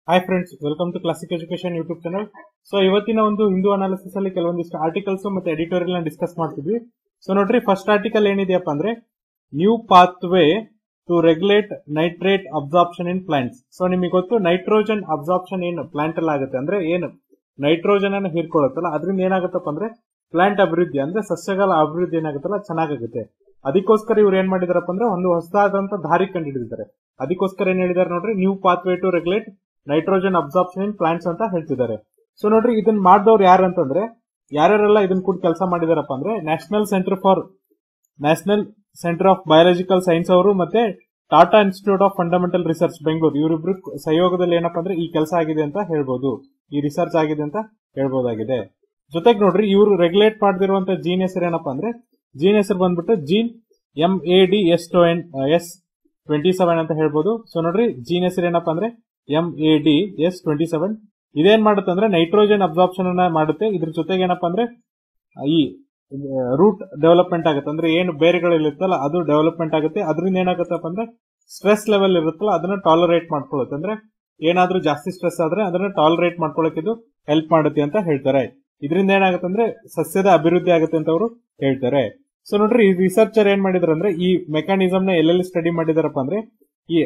hi friends welcome to classic education YouTube channel so ಇವತ್ತಿನ ಒಂದು Hindu analysis ಅಲ್ಲಿ ಕೆಲವೊಂದಿಷ್ಟು ಆರ್ಟಿಕಲ್ಸ್ ಮತ್ತೆ ಎಡಿಟೋರಿಯಲ್ ಡಿಸ್ಕಸ್ ಮಾಡ್ತಿದ್ವಿ ಸೊ ನೋಡ್ರಿ ಫಸ್ಟ್ ಆರ್ಟಿಕಲ್ ಏನಿದೆಯಪ್ಪ ಅಂದ್ರೆ new pathway to regulate nitrate absorption in plants so ನಿಮಗೆ ಗೊತ್ತು ನೈಟ್ರೋಜನ್ ಅಬ್ಸಾರ್ಪ್ಷನ್ ಏನು ಪ್ಲಾಂಟ್ ಅಲ್ಲಿ ಆಗುತ್ತೆ ಅಂದ್ರೆ ಏನು ನೈಟ್ರೋಜನ್ ಅನ್ನು ಹೀರ್ಕೊಳ್ಳುತ್ತಲ್ಲ ಅದರಿಂದ ಏನಾಗುತ್ತಪ್ಪ ಅಂದ್ರೆ ಪ್ಲಾಂಟ್ ಅಭಿವೃದ್ಧಿ ಅಂದ್ರೆ ಸಸ್ಯಗಳ ಅಭಿವೃದ್ಧಿ ಏನಾಗುತ್ತಲ್ಲ ಚೆನ್ನಾಗಾಗುತ್ತೆ ಅದಕ್ಕೋಸ್ಕರ ಇವ್ರು ಏನ್ ಮಾಡಿದಾರಪ್ಪ ಅಂದ್ರೆ ಒಂದು ಹೊಸದಾದಂತ ದಾರಿ ಕಂಡುಹಿಡಿದಿದ್ದಾರೆ ಅದಕ್ಕೋಸ್ಕರ ಏನ್ ಹೇಳಿದಾರೆ ನೋಡ್ರಿ new pathway to regulate nitrogen absorption in plants ಅಂತ ಹೇಳ್ತಿದ್ದಾರೆ ಸೊ ನೋಡ್ರಿ ಇದನ್ನ ಮಾಡಿದವ್ರು ಯಾರು ಅಂತಂದ್ರೆ ಯಾರ್ಯಾರೆಲ್ಲ ಇದನ್ನ ಕೂಡ ಕೆಲಸ ಮಾಡಿದಾರಪ್ಪ ಅಂದ್ರೆ national centre for national centre of biological science ಅವರು ಮತ್ತೆ Tata institute of fundamental research Bengaluru ಇವರಿಬ್ರು ಸಹಯೋಗದಲ್ಲಿ ಏನಪ್ಪಾ ಅಂದ್ರೆ ಈ ಕೆಲಸ ಆಗಿದೆ ಅಂತ ಹೇಳ್ಬೋದು ಈ ರಿಸರ್ಚ್ ಆಗಿದೆ ಅಂತ ಹೇಳ್ಬೋದಾಗಿದೆ ಜೊತೆಗೆ ನೋಡ್ರಿ ಇವರು ರೆಗ್ಯುಲೇಟ್ ಮಾಡದಿರುವಂತ ಜೀನ್ ಹೆಸರು ಏನಪ್ಪಾ ಅಂದ್ರೆ ಜೀನ್ ಹೆಸರು ಬಂದ್ಬಿಟ್ಟು gene M A D S S twenty seven ಅಂತ ಹೇಳ್ಬೋದು ಸೊ ನೋಡ್ರಿ ಜೀನ್ ಹೆಸರು ಏನಪ್ಪಾ ಅಂದ್ರೆ M A D S twenty seven ಇದೇನ್ ಮಾಡುತ್ತೆ ಅಂದ್ರೆ ನೈಟ್ರೋಜನ್ ಅಬ್ಸಾರ್ಪ್ಷನ್ ಅನ್ನ ಮಾಡುತ್ತೆ ಇದ್ರ ಜೊತೆಗೆ ಏನಪ್ಪಾ ಅಂದ್ರೆ ಈ ರೂಟ್ ಡೆವಲಪ್ಮೆಂಟ್ ಆಗುತ್ತೆ ಅಂದ್ರೆ ಏನು ಬೇರೆಗಳಿರುತ್ತಲ್ಲ ಅದು ಡೆವಲಪ್ಮೆಂಟ್ ಆಗುತ್ತೆ ಅದರಿಂದ ಏನಾಗುತ್ತಪ್ಪ ಅಂದ್ರೆ ಸ್ಟ್ರೆಸ್ ಲೆವೆಲ್ ಇರುತ್ತಲ್ಲ ಅದನ್ನ ಟಾಲರೇಟ್ ಮಾಡ್ಕೊಳ್ಳುತ್ತೆ ಅಂದ್ರೆ ಏನಾದ್ರೂ ಜಾಸ್ತಿ ಸ್ಟ್ರೆಸ್ ಆದ್ರೆ ಅದನ್ನ ಟಾಲರೇಟ್ ಮಾಡ್ಕೊಳ್ಳೋಕೆ ಇದು ಹೆಲ್ಪ್ ಮಾಡುತ್ತೆ ಅಂತ ಹೇಳ್ತಾರೆ ಇದರಿಂದ ಏನಾಗುತ್ತೆ ಅಂದ್ರೆ ಸಸ್ಯದ ಅಭಿವೃದ್ಧಿ ಆಗುತ್ತೆ ಅಂತ ಅವರು ಹೇಳ್ತಾರೆ ಸೊ ನೋಡ್ರಿ ಈ ರಿಸರ್ಚರ್ ಏನ್ ಮಾಡಿದಾರೆ ಅಂದ್ರೆ ಈ ಮೆಕ್ಯಾನಿಸಮ್ ನ ಎಲ್ಲೆಲ್ಲಿ ಸ್ಟಡಿ ಮಾಡಿದಾರಪ್ಪ ಅಂದ್ರೆ ಈ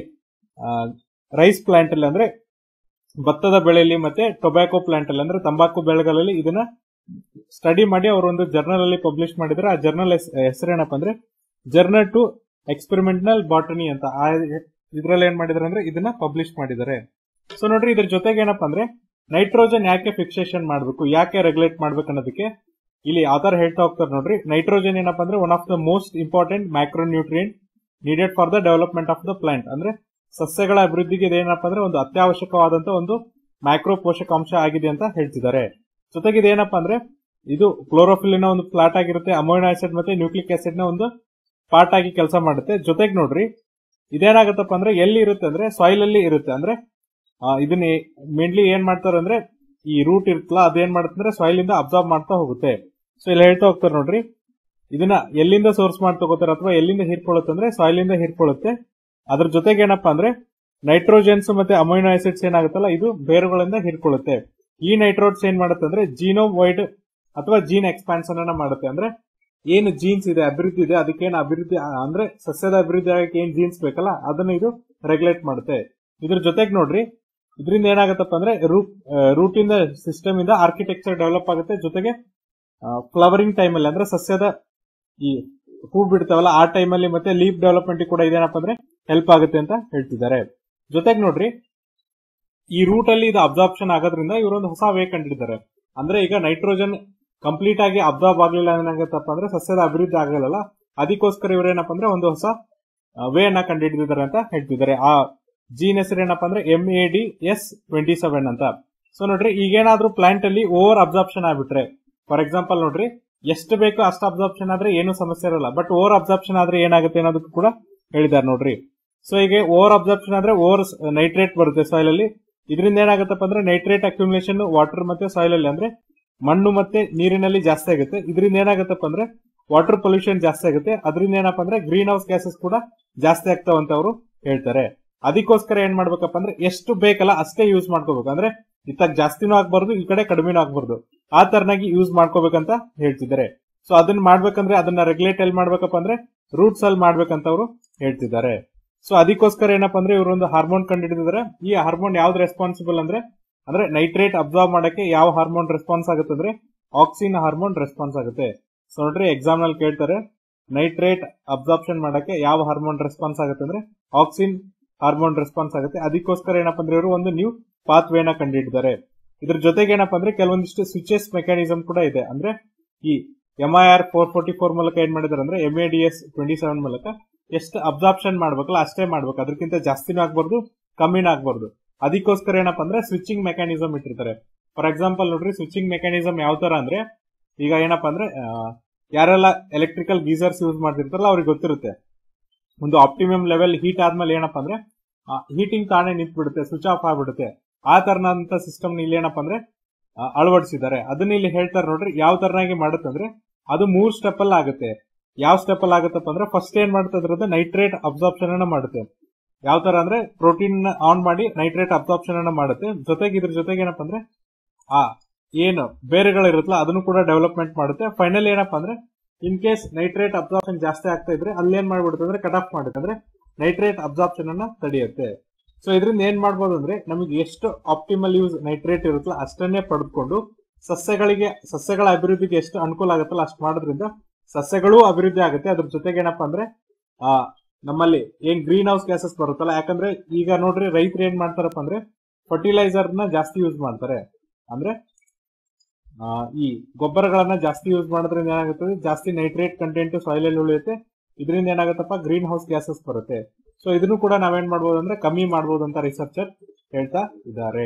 ರೈಸ್ ಪ್ಲಾಂಟ್ ಅಲ್ಲಿ ಅಂದ್ರೆ ಭತ್ತದ ಬೆಳೆಯಲ್ಲಿ ಮತ್ತೆ ಟೊಬ್ಯಾಕೋ ಪ್ಲಾಂಟ್ ಅಲ್ಲಿ ಅಂದ್ರೆ ತಂಬಾಕು ಬೆಳೆಗಳಲ್ಲಿ ಇದನ್ನ ಸ್ಟಡಿ ಮಾಡಿ ಅವರು ಒಂದು ಜರ್ನಲ್ ಅಲ್ಲಿ ಪಬ್ಲಿಷ್ ಮಾಡಿದ್ರೆ ಆ ಜರ್ನಲ್ ಹೆಸರೇನಪ್ಪ ಅಂದ್ರೆ ಜರ್ನಲ್ ಟು ಎಕ್ಸ್ಪೆರಿಮೆಂಟಲ್ ಬಾಟನಿ ಅಂತ ಆ ಇದ್ರಲ್ಲಿ ಏನ್ ಮಾಡಿದಾರೆ ಅಂದ್ರೆ ಇದನ್ನ ಪಬ್ಲಿಷ್ ಮಾಡಿದ್ದಾರೆ ಸೊ ನೋಡ್ರಿ ಇದ್ರ ಜೊತೆಗೆ ಏನಪ್ಪಾ ಅಂದ್ರೆ ನೈಟ್ರೋಜನ್ ಯಾಕೆ ಫಿಕ್ಸೇಷನ್ ಮಾಡಬೇಕು ಯಾಕೆ ರೆಗ್ಯುಲೇಟ್ ಮಾಡ್ಬೇಕು ಅನ್ನೋದಕ್ಕೆ ಇಲ್ಲಿ ಆತರ ಹೇಳ್ತಾ ಹೋಗ್ತಾರೆ ನೋಡ್ರಿ ನೈಟ್ರೋಜನ್ ಏನಪ್ಪಾ ಅಂದ್ರೆ one of the most important micro nutrient needed for the development of the plant ಅಂದ್ರೆ ಸಸ್ಯಗಳ ಅಭಿವೃದ್ಧಿಗೆ ಇದೇನಪ್ಪ ಅಂದ್ರೆ ಒಂದು ಅತ್ಯವಶ್ಯಕವಾದಂತ ಒಂದು ಮೈಕ್ರೋ ಪೋಷಕಾಂಶ ಆಗಿದೆ ಅಂತ ಹೇಳ್ತಿದ್ದಾರೆ ಜೊತೆಗೆ ಇದೇನಪ್ಪ ಅಂದ್ರೆ ಇದು ಕ್ಲೋರೋಫಿಲಿನ ಒಂದು ಫ್ಲಾಟ್ ಆಗಿರುತ್ತೆ ಅಮೋನೋ ಆಸಿಡ್ ಮತ್ತೆ ನ್ಯೂಕ್ಲಿಕ್ ಆಸಿಡ್ ನ ಒಂದು ಪಾರ್ಟ್ ಆಗಿ ಕೆಲಸ ಮಾಡುತ್ತೆ ಜೊತೆಗೆ ನೋಡ್ರಿ ಇದೇನಾಗತ್ತಪ್ಪ ಅಂದ್ರೆ ಎಲ್ಲಿ ಇರುತ್ತೆ ಅಂದ್ರೆ ಸಾಯಿಲ್ ಅಲ್ಲಿ ಇರುತ್ತೆ ಅಂದ್ರೆ ಇದನ್ನ ಮೇನ್ಲಿ ಏನ್ ಮಾಡ್ತಾರೆ ಅಂದ್ರೆ ಈ ರೂಟ್ ಇರುತ್ತಲ್ಲ ಅದೇನ್ ಮಾಡುತ್ತೆ ಅಂದ್ರೆ ಸಾಯಿಲ್ ಇಂದ ಅಬ್ಸಾರ್ಬ್ ಮಾಡ್ತಾ ಹೋಗುತ್ತೆ ಸೊ ಇಲ್ಲಿ ಹೇಳ್ತಾ ಹೋಗ್ತಾರೆ ನೋಡ್ರಿ ಇದನ್ನ ಎಲ್ಲಿಂದ ಸೋರ್ಸ್ ಮಾಡಿ ತಗೋತಾರೆ ಅಥವಾ ಎಲ್ಲಿಂದ ಹೀರ್ಕೊಳ್ಳುತ್ತೆ ಅಂದ್ರೆ ಸಾಯಿಲ್ ಇಂದ ಹೀರ್ಕೊಳ್ಳುತ್ತೆ ಅದ್ರ ಜೊತೆಗೆ ಏನಪ್ಪಾ ಅಂದ್ರೆ ನೈಟ್ರೋಜನ್ಸ್ ಮತ್ತೆ ಅಮೈನೋ ಆಸಿಡ್ಸ್ ಏನಾಗುತ್ತಲ್ಲ ಇದು ಬೇರುಗಳಿಂದ ಹೀರ್ಕೊಳ್ಳುತ್ತೆ ಈ ನೈಟ್ರೋಡ್ಸ್ ಏನ್ ಮಾಡುತ್ತೆ ಅಂದ್ರೆ ಜೀನೋ ವೈಡ್ ಅಥವಾ ಜೀನ್ ಎಕ್ಸ್ಪಾನ್ಷನ್ ಅನ್ನ ಮಾಡುತ್ತೆ ಅಂದ್ರೆ ಏನು ಜೀನ್ಸ್ ಇದೆ ಅಭಿವೃದ್ಧಿ ಇದೆ ಅದಕ್ಕೇನು ಅಭಿವೃದ್ಧಿ ಅಂದ್ರೆ ಸಸ್ಯದ ಅಭಿವೃದ್ಧಿ ಆಗಕ್ಕೆ ಏನ್ ಜೀನ್ಸ್ ಬೇಕಲ್ಲ ಅದನ್ನ ಇದು ರೆಗ್ಯುಲೇಟ್ ಮಾಡುತ್ತೆ ಇದ್ರ ಜೊತೆಗೆ ನೋಡ್ರಿ ಇದರಿಂದ ಏನಾಗತ್ತಪ್ಪ ಅಂದ್ರೆ ರೂಟ್ ರೂಟ್ ಇಂದ ಸಿಸ್ಟಮ್ ಇಂದ ಆರ್ಕಿಟೆಕ್ಚರ್ ಡೆವಲಪ್ ಆಗುತ್ತೆ ಜೊತೆಗೆ ಫ್ಲವರಿಂಗ್ ಟೈಮ್ ಅಲ್ಲಿ ಅಂದ್ರೆ ಸಸ್ಯದ ಈ ಹೂ ಬಿಡ್ತಾವಲ್ಲ ಆ ಟೈಮ್ ಅಲ್ಲಿ ಮತ್ತೆ ಲೀಫ್ ಡೆವಲಪ್ಮೆಂಟ್ ಕೂಡ ಇದೇನಪ್ಪ ಅಂದ್ರೆ ಹೆಲ್ಪ್ ಆಗುತ್ತೆ ಅಂತ ಹೇಳ್ತಿದ್ದಾರೆ ಜೊತೆಗೆ ನೋಡ್ರಿ ಈ ರೂಟ್ ಅಲ್ಲಿ ಇದು ಅಬ್ಸಾರ್ಪ್ಷನ್ ಆಗೋದ್ರಿಂದ ಇವರೊಂದು ಹೊಸ ವೇ ಕಂಡಿದ್ದಾರೆ ಅಂದ್ರೆ ಈಗ ನೈಟ್ರೋಜನ್ ಕಂಪ್ಲೀಟ್ ಆಗಿ ಅಬ್ಸಾರ್ಬ್ ಆಗ್ಲಿಲ್ಲ ಏನಾಗತ್ತಪ್ಪ ಅಂದ್ರೆ ಸಸ್ಯದ ಅಭಿವೃದ್ಧಿ ಆಗಲ್ಲ ಅದಕ್ಕೋಸ್ಕರ ಇವ್ರೇನಪ್ಪ ಅಂದ್ರೆ ಒಂದು ಹೊಸ ವೇ ಅನ್ನ ಕಂಡುಹಿಡಿದಿದ್ದಾರೆ ಅಂತ ಹೇಳ್ತಿದ್ದಾರೆ ಆ ಜೀನ್ ಹೆಸರು ಏನಪ್ಪಾ ಅಂದ್ರೆ M A D S twenty seven ಅಂತ ಸೊ ನೋಡ್ರಿ ಈಗೇನಾದ್ರೂ ಪ್ಲಾಂಟ್ ಅಲ್ಲಿ ಓವರ್ ಅಬ್ಸಾರ್ಪ್ಷನ್ ಆಗ್ಬಿಟ್ರೆ ಫಾರ್ ಎಕ್ಸಾಂಪಲ್ ನೋಡ್ರಿ ಎಷ್ಟು ಬೇಕೋ ಅಷ್ಟು ಅಬ್ಸಾರ್ಪ್ಷನ್ ಆದ್ರೆ ಏನು ಸಮಸ್ಯೆ ಇರಲ್ಲ ಬಟ್ ಓವರ್ ಅಬ್ಸಾರ್ಪ್ಷನ್ ಆದ್ರೆ ಏನಾಗುತ್ತೆ ಅನ್ನೋದಕ್ಕೂ ಕೂಡ ಹೇಳಿದ್ದಾರೆ ನೋಡ್ರಿ ಸೊ ಈಗ ಓವರ್ ಅಬ್ಸಾರ್ಪ್ಷನ್ ಆದ್ರೆ ಓವರ್ ನೈಟ್ರೇಟ್ ಬರುತ್ತೆ ಸಾಯಿಲ್ ಅಲ್ಲಿ ಇದರಿಂದ ಏನಾಗುತ್ತಪ್ಪ ಅಂದ್ರೆ ನೈಟ್ರೇಟ್ ಅಕ್ಯುಮುಲೇಷನ್ ವಾಟರ್ ಮತ್ತೆ ಸಾಯಿಲ್ ಅಲ್ಲಿ ಅಂದ್ರೆ ಮಣ್ಣು ಮತ್ತೆ ನೀರಿನಲ್ಲಿ ಜಾಸ್ತಿ ಆಗುತ್ತೆ ಇದರಿಂದ ಏನಾಗುತ್ತಪ್ಪ ಅಂದ್ರೆ ವಾಟರ್ ಪೊಲ್ಯೂಷನ್ ಜಾಸ್ತಿ ಆಗುತ್ತೆ ಅದರಿಂದ ಏನಪ್ಪಾ ಅಂದ್ರೆ ಗ್ರೀನ್ ಹೌಸ್ ಗ್ಯಾಸಸ್ ಕೂಡ ಜಾಸ್ತಿ ಆಗ್ತಾವಂತ ಅವರು ಹೇಳ್ತಾರೆ ಅದಕ್ಕೋಸ್ಕರ ಏನ್ ಮಾಡ್ಬೇಕಪ್ಪ ಅಂದ್ರೆ ಎಷ್ಟು ಬೇಕಲ್ಲ ಅಷ್ಟೇ ಯೂಸ್ ಮಾಡ್ಕೋಬೇಕು ಅಂದ್ರೆ ಇತ್ತಾಗ ಜಾಸ್ತಿನೂ ಆಗ್ಬಾರ್ದು ಈ ಕಡೆ ಕಡಿಮೆನೂ ಆಗ್ಬಾರ್ದು ಆ ತರನಾಗಿ ಯೂಸ್ ಮಾಡ್ಕೋಬೇಕಂತ ಹೇಳ್ತಿದ್ದಾರೆ ಸೊ ಅದನ್ನ ಮಾಡ್ಬೇಕಂದ್ರೆ ಅದನ್ನ ರೆಗ್ಯುಲೇಟ್ ಎಲ್ಲಿ ಮಾಡ್ಬೇಕಪ್ಪ ಅಂದ್ರೆ ರೂಟ್ಸ್ ಅಲ್ಲಿ ಮಾಡ್ಬೇಕಂತ ಅವರು ಹೇಳ್ತಿದ್ದಾರೆ ಸೊ ಅದಕ್ಕೋಸ್ಕರ ಏನಪ್ಪಾ ಅಂದ್ರೆ ಇವರು ಒಂದು ಹಾರ್ಮೋನ್ ಕಂಡುಹಿಡಿದಿದ್ದಾರೆ ಈ ಹಾರ್ಮೋನ್ ಯಾವ್ದು ರೆಸ್ಪಾನ್ಸಿಬಲ್ ಅಂದ್ರೆ ಅಂದ್ರೆ ನೈಟ್ರೇಟ್ ಅಬ್ಸಾರ್ಬ್ ಮಾಡಕ್ಕೆ ಯಾವ ಹಾರ್ಮೋನ್ ರೆಸ್ಪಾನ್ಸ್ ಆಗುತ್ತೆ ಅಂದ್ರೆ ಆಕ್ಸಿನ್ ಹಾರ್ಮೋನ್ ರೆಸ್ಪಾನ್ಸ್ ಆಗುತ್ತೆ ಸೊ ನೋಡ್ರಿ ಎಕ್ಸಾಮ್ ನಲ್ಲಿ ಕೇಳ್ತಾರೆ ನೈಟ್ರೇಟ್ ಅಬ್ಸಾರ್ಪ್ಷನ್ ಮಾಡಕ್ಕೆ ಯಾವ ಹಾರ್ಮೋನ್ ರೆಸ್ಪಾನ್ಸ್ ಆಗುತ್ತೆ ಅಂದ್ರೆ ಆಕ್ಸಿನ್ ಹಾರ್ಮೋನ್ ರೆಸ್ಪಾನ್ಸ್ ಆಗುತ್ತೆ ಅದಕ್ಕೋಸ್ಕರ ಏನಪ್ಪಾ ಅಂದ್ರೆ ಇವರು ಒಂದು ನ್ಯೂ ಪಾತ್ ವೇನ ಕಂಡುಹಿಡಿದ್ದಾರೆ ಇದ್ರ ಜೊತೆಗೆ ಏನಪ್ಪಾ ಅಂದ್ರೆ ಕೆಲವೊಂದಿಷ್ಟು ಸ್ವಿಚಸ್ ಮೆಕ್ಯಾನಿಸಮ್ ಕೂಡ ಇದೆ ಅಂದ್ರೆ ಈ M I R four forty four ಮೂಲಕ ಏನ್ ಮಾಡಿದಾರೆ ಅಂದ್ರೆ M A D S twenty seven ಮೂಲಕ ಎಷ್ಟು ಅಬ್ಸಾರ್ಪ್ಷನ್ ಮಾಡ್ಬೇಕಲ್ಲ ಅಷ್ಟೇ ಮಾಡ್ಬೇಕು ಅದಕ್ಕಿಂತ ಜಾಸ್ತಿನೂ ಆಗ್ಬಾರ್ದು ಕಮ್ಮಿನೂ ಆಗ್ಬಾರ್ದು ಅದಕ್ಕೋಸ್ಕರ ಏನಪ್ಪಾ ಅಂದ್ರೆ ಸ್ವಿಚಿಂಗ್ ಮೆಕ್ಯಾನಿಸಮ್ ಇಟ್ಟಿರ್ತಾರೆ ಫಾರ್ ಎಕ್ಸಾಂಪಲ್ ನೋಡ್ರಿ ಸ್ವಿಚಿಂಗ್ ಮೆಕ್ಯಾನಿಸಮ್ ಯಾವ ತರ ಅಂದ್ರೆ ಈಗ ಏನಪ್ಪಾ ಅಂದ್ರೆ ಯಾರೆಲ್ಲ ಎಲೆಕ್ಟ್ರಿಕಲ್ ಗೀಸರ್ಸ್ ಯೂಸ್ ಮಾಡ್ತಿರ್ತಾರಲ್ಲ ಅವ್ರಿಗೆ ಗೊತ್ತಿರುತ್ತೆ ಒಂದು ಆಪ್ಟಿಮಮ್ ಲೆವೆಲ್ ಹೀಟ್ ಆದ್ಮೇಲೆ ಏನಪ್ಪಾ ಅಂದ್ರೆ ಹೀಟಿಂಗ್ ತಾನೇ ನಿಂತು ಬಿಡುತ್ತೆ ಸ್ವಿಚ್ ಆಫ್ ಆಗ್ಬಿಡುತ್ತೆ ಆ ತರನಂತ ಸಿಸ್ಟಮ್ ಇಲ್ಲಿ ಏನಪ್ಪಾ ಅಂದ್ರೆ ಅಳವಡಿಸಿದ್ದಾರೆ ಅದನ್ನ ಇಲ್ಲಿ ಹೇಳ್ತಾರೆ ನೋಡ್ರಿ ಯಾವ ತರನಾಗಿ ಮಾಡುತ್ತಂದ್ರೆ ಅದು ಮೂರ್ ಸ್ಟೆಪ್ ಅಲ್ಲಿ ಆಗುತ್ತೆ ಯಾವ ಸ್ಟೆಪ್ ಅಲ್ಲಿ ಆಗುತ್ತಪ್ಪ ಅಂದ್ರೆ ಫಸ್ಟ್ ಏನ್ ಮಾಡುತ್ತೆ ಅದ್ರದ್ದು ನೈಟ್ರೇಟ್ ಅಬ್ಸಾರ್ಪ್ಷನ್ ಅನ್ನ ಮಾಡುತ್ತೆ ಯಾವ ತರ ಅಂದ್ರೆ ಪ್ರೋಟೀನ್ ಆನ್ ಮಾಡಿ ನೈಟ್ರೇಟ್ ಅಬ್ಸಾರ್ಪ್ಷನ್ ಅನ್ನ ಮಾಡುತ್ತೆ ಜೊತೆಗೆ ಇದ್ರ ಜೊತೆಗೆ ಏನಪ್ಪಾ ಅಂದ್ರೆ ಆ ಏನು ಬೇರೆಗಳಿರುತ್ತಲ್ಲ ಅದನ್ನು ಕೂಡ ಡೆವಲಪ್ಮೆಂಟ್ ಮಾಡುತ್ತೆ ಫೈನಲ್ ಏನಪ್ಪಾ ಅಂದ್ರೆ ಇನ್ ಕೇಸ್ ನೈಟ್ರೇಟ್ ಅಬ್ಸಾರ್ಪ್ಷನ್ ಜಾಸ್ತಿ ಆಗ್ತಾ ಇದ್ರೆ ಅಲ್ಲೇನ್ ಮಾಡ್ಬಿಡುತ್ತೆ ಅಂದ್ರೆ ಕಟ್ ಆಫ್ ಮಾಡುತ್ತೆ ಅಂದ್ರೆ ನೈಟ್ರೇಟ್ ಅಬ್ಸಾರ್ಪ್ಷನ್ ಅನ್ನ ತಡೆಯುತ್ತೆ ಸೊ ಇದರಿಂದ ಏನ್ ಮಾಡ್ಬೋದು ಅಂದ್ರೆ ನಮಗೆ ಎಷ್ಟು ಆಪ್ಟಿಮಲ್ ಯೂಸ್ ನೈಟ್ರೇಟ್ ಇರುತ್ತಲ್ಲ ಅಷ್ಟನ್ನೇ ಪಡೆದುಕೊಂಡು ಸಸ್ಯಗಳಿಗೆ ಸಸ್ಯಗಳ ಅಭಿವೃದ್ಧಿಗೆ ಎಷ್ಟು ಅನುಕೂಲ ಆಗುತ್ತಲ್ಲ ಅಷ್ಟು ಮಾಡೋದ್ರಿಂದ ಸಸ್ಯಗಳು ಅಭಿವೃದ್ಧಿ ಆಗುತ್ತೆ ಅದ್ರ ಜೊತೆಗೆ ಏನಪ್ಪಾ ಅಂದ್ರೆ ಆ ನಮ್ಮಲ್ಲಿ ಏನ್ ಗ್ರೀನ್ ಹೌಸ್ ಗ್ಯಾಸಸ್ ಬರುತ್ತಲ್ಲ ಯಾಕಂದ್ರೆ ಈಗ ನೋಡ್ರಿ ರೈತರು ಏನ್ ಮಾಡ್ತಾರಪ್ಪ ಅಂದ್ರೆ ಫರ್ಟಿಲೈಸರ್ ನ ಜಾಸ್ತಿ ಯೂಸ್ ಮಾಡ್ತಾರೆ ಅಂದ್ರೆ ಆ, ಈ ಗೊಬ್ಬರಗಳನ್ನ ಜಾಸ್ತಿ ಯೂಸ್ ಮಾಡೋದ್ರಿಂದ ಏನಾಗುತ್ತದೆ ಜಾಸ್ತಿ ನೈಟ್ರೇಟ್ ಕಂಟೆಂಟ್ ಸಾಯಿಲ್ ಅಲ್ಲಿ ಉಳಿಯುತ್ತೆ ಇದರಿಂದ ಏನಾಗುತ್ತಪ್ಪ ಗ್ರೀನ್ ಹೌಸ್ ಗ್ಯಾಸಸ್ ಬರುತ್ತೆ ಸೊ ಇದನ್ನು ಕೂಡ ನಾವೇನ್ ಮಾಡ್ಬೋದು ಅಂದ್ರೆ ಕಮ್ಮಿ ಮಾಡ್ಬೋದು ಅಂತ ರಿಸರ್ಚರ್ ಹೇಳ್ತಾ ಇದ್ದಾರೆ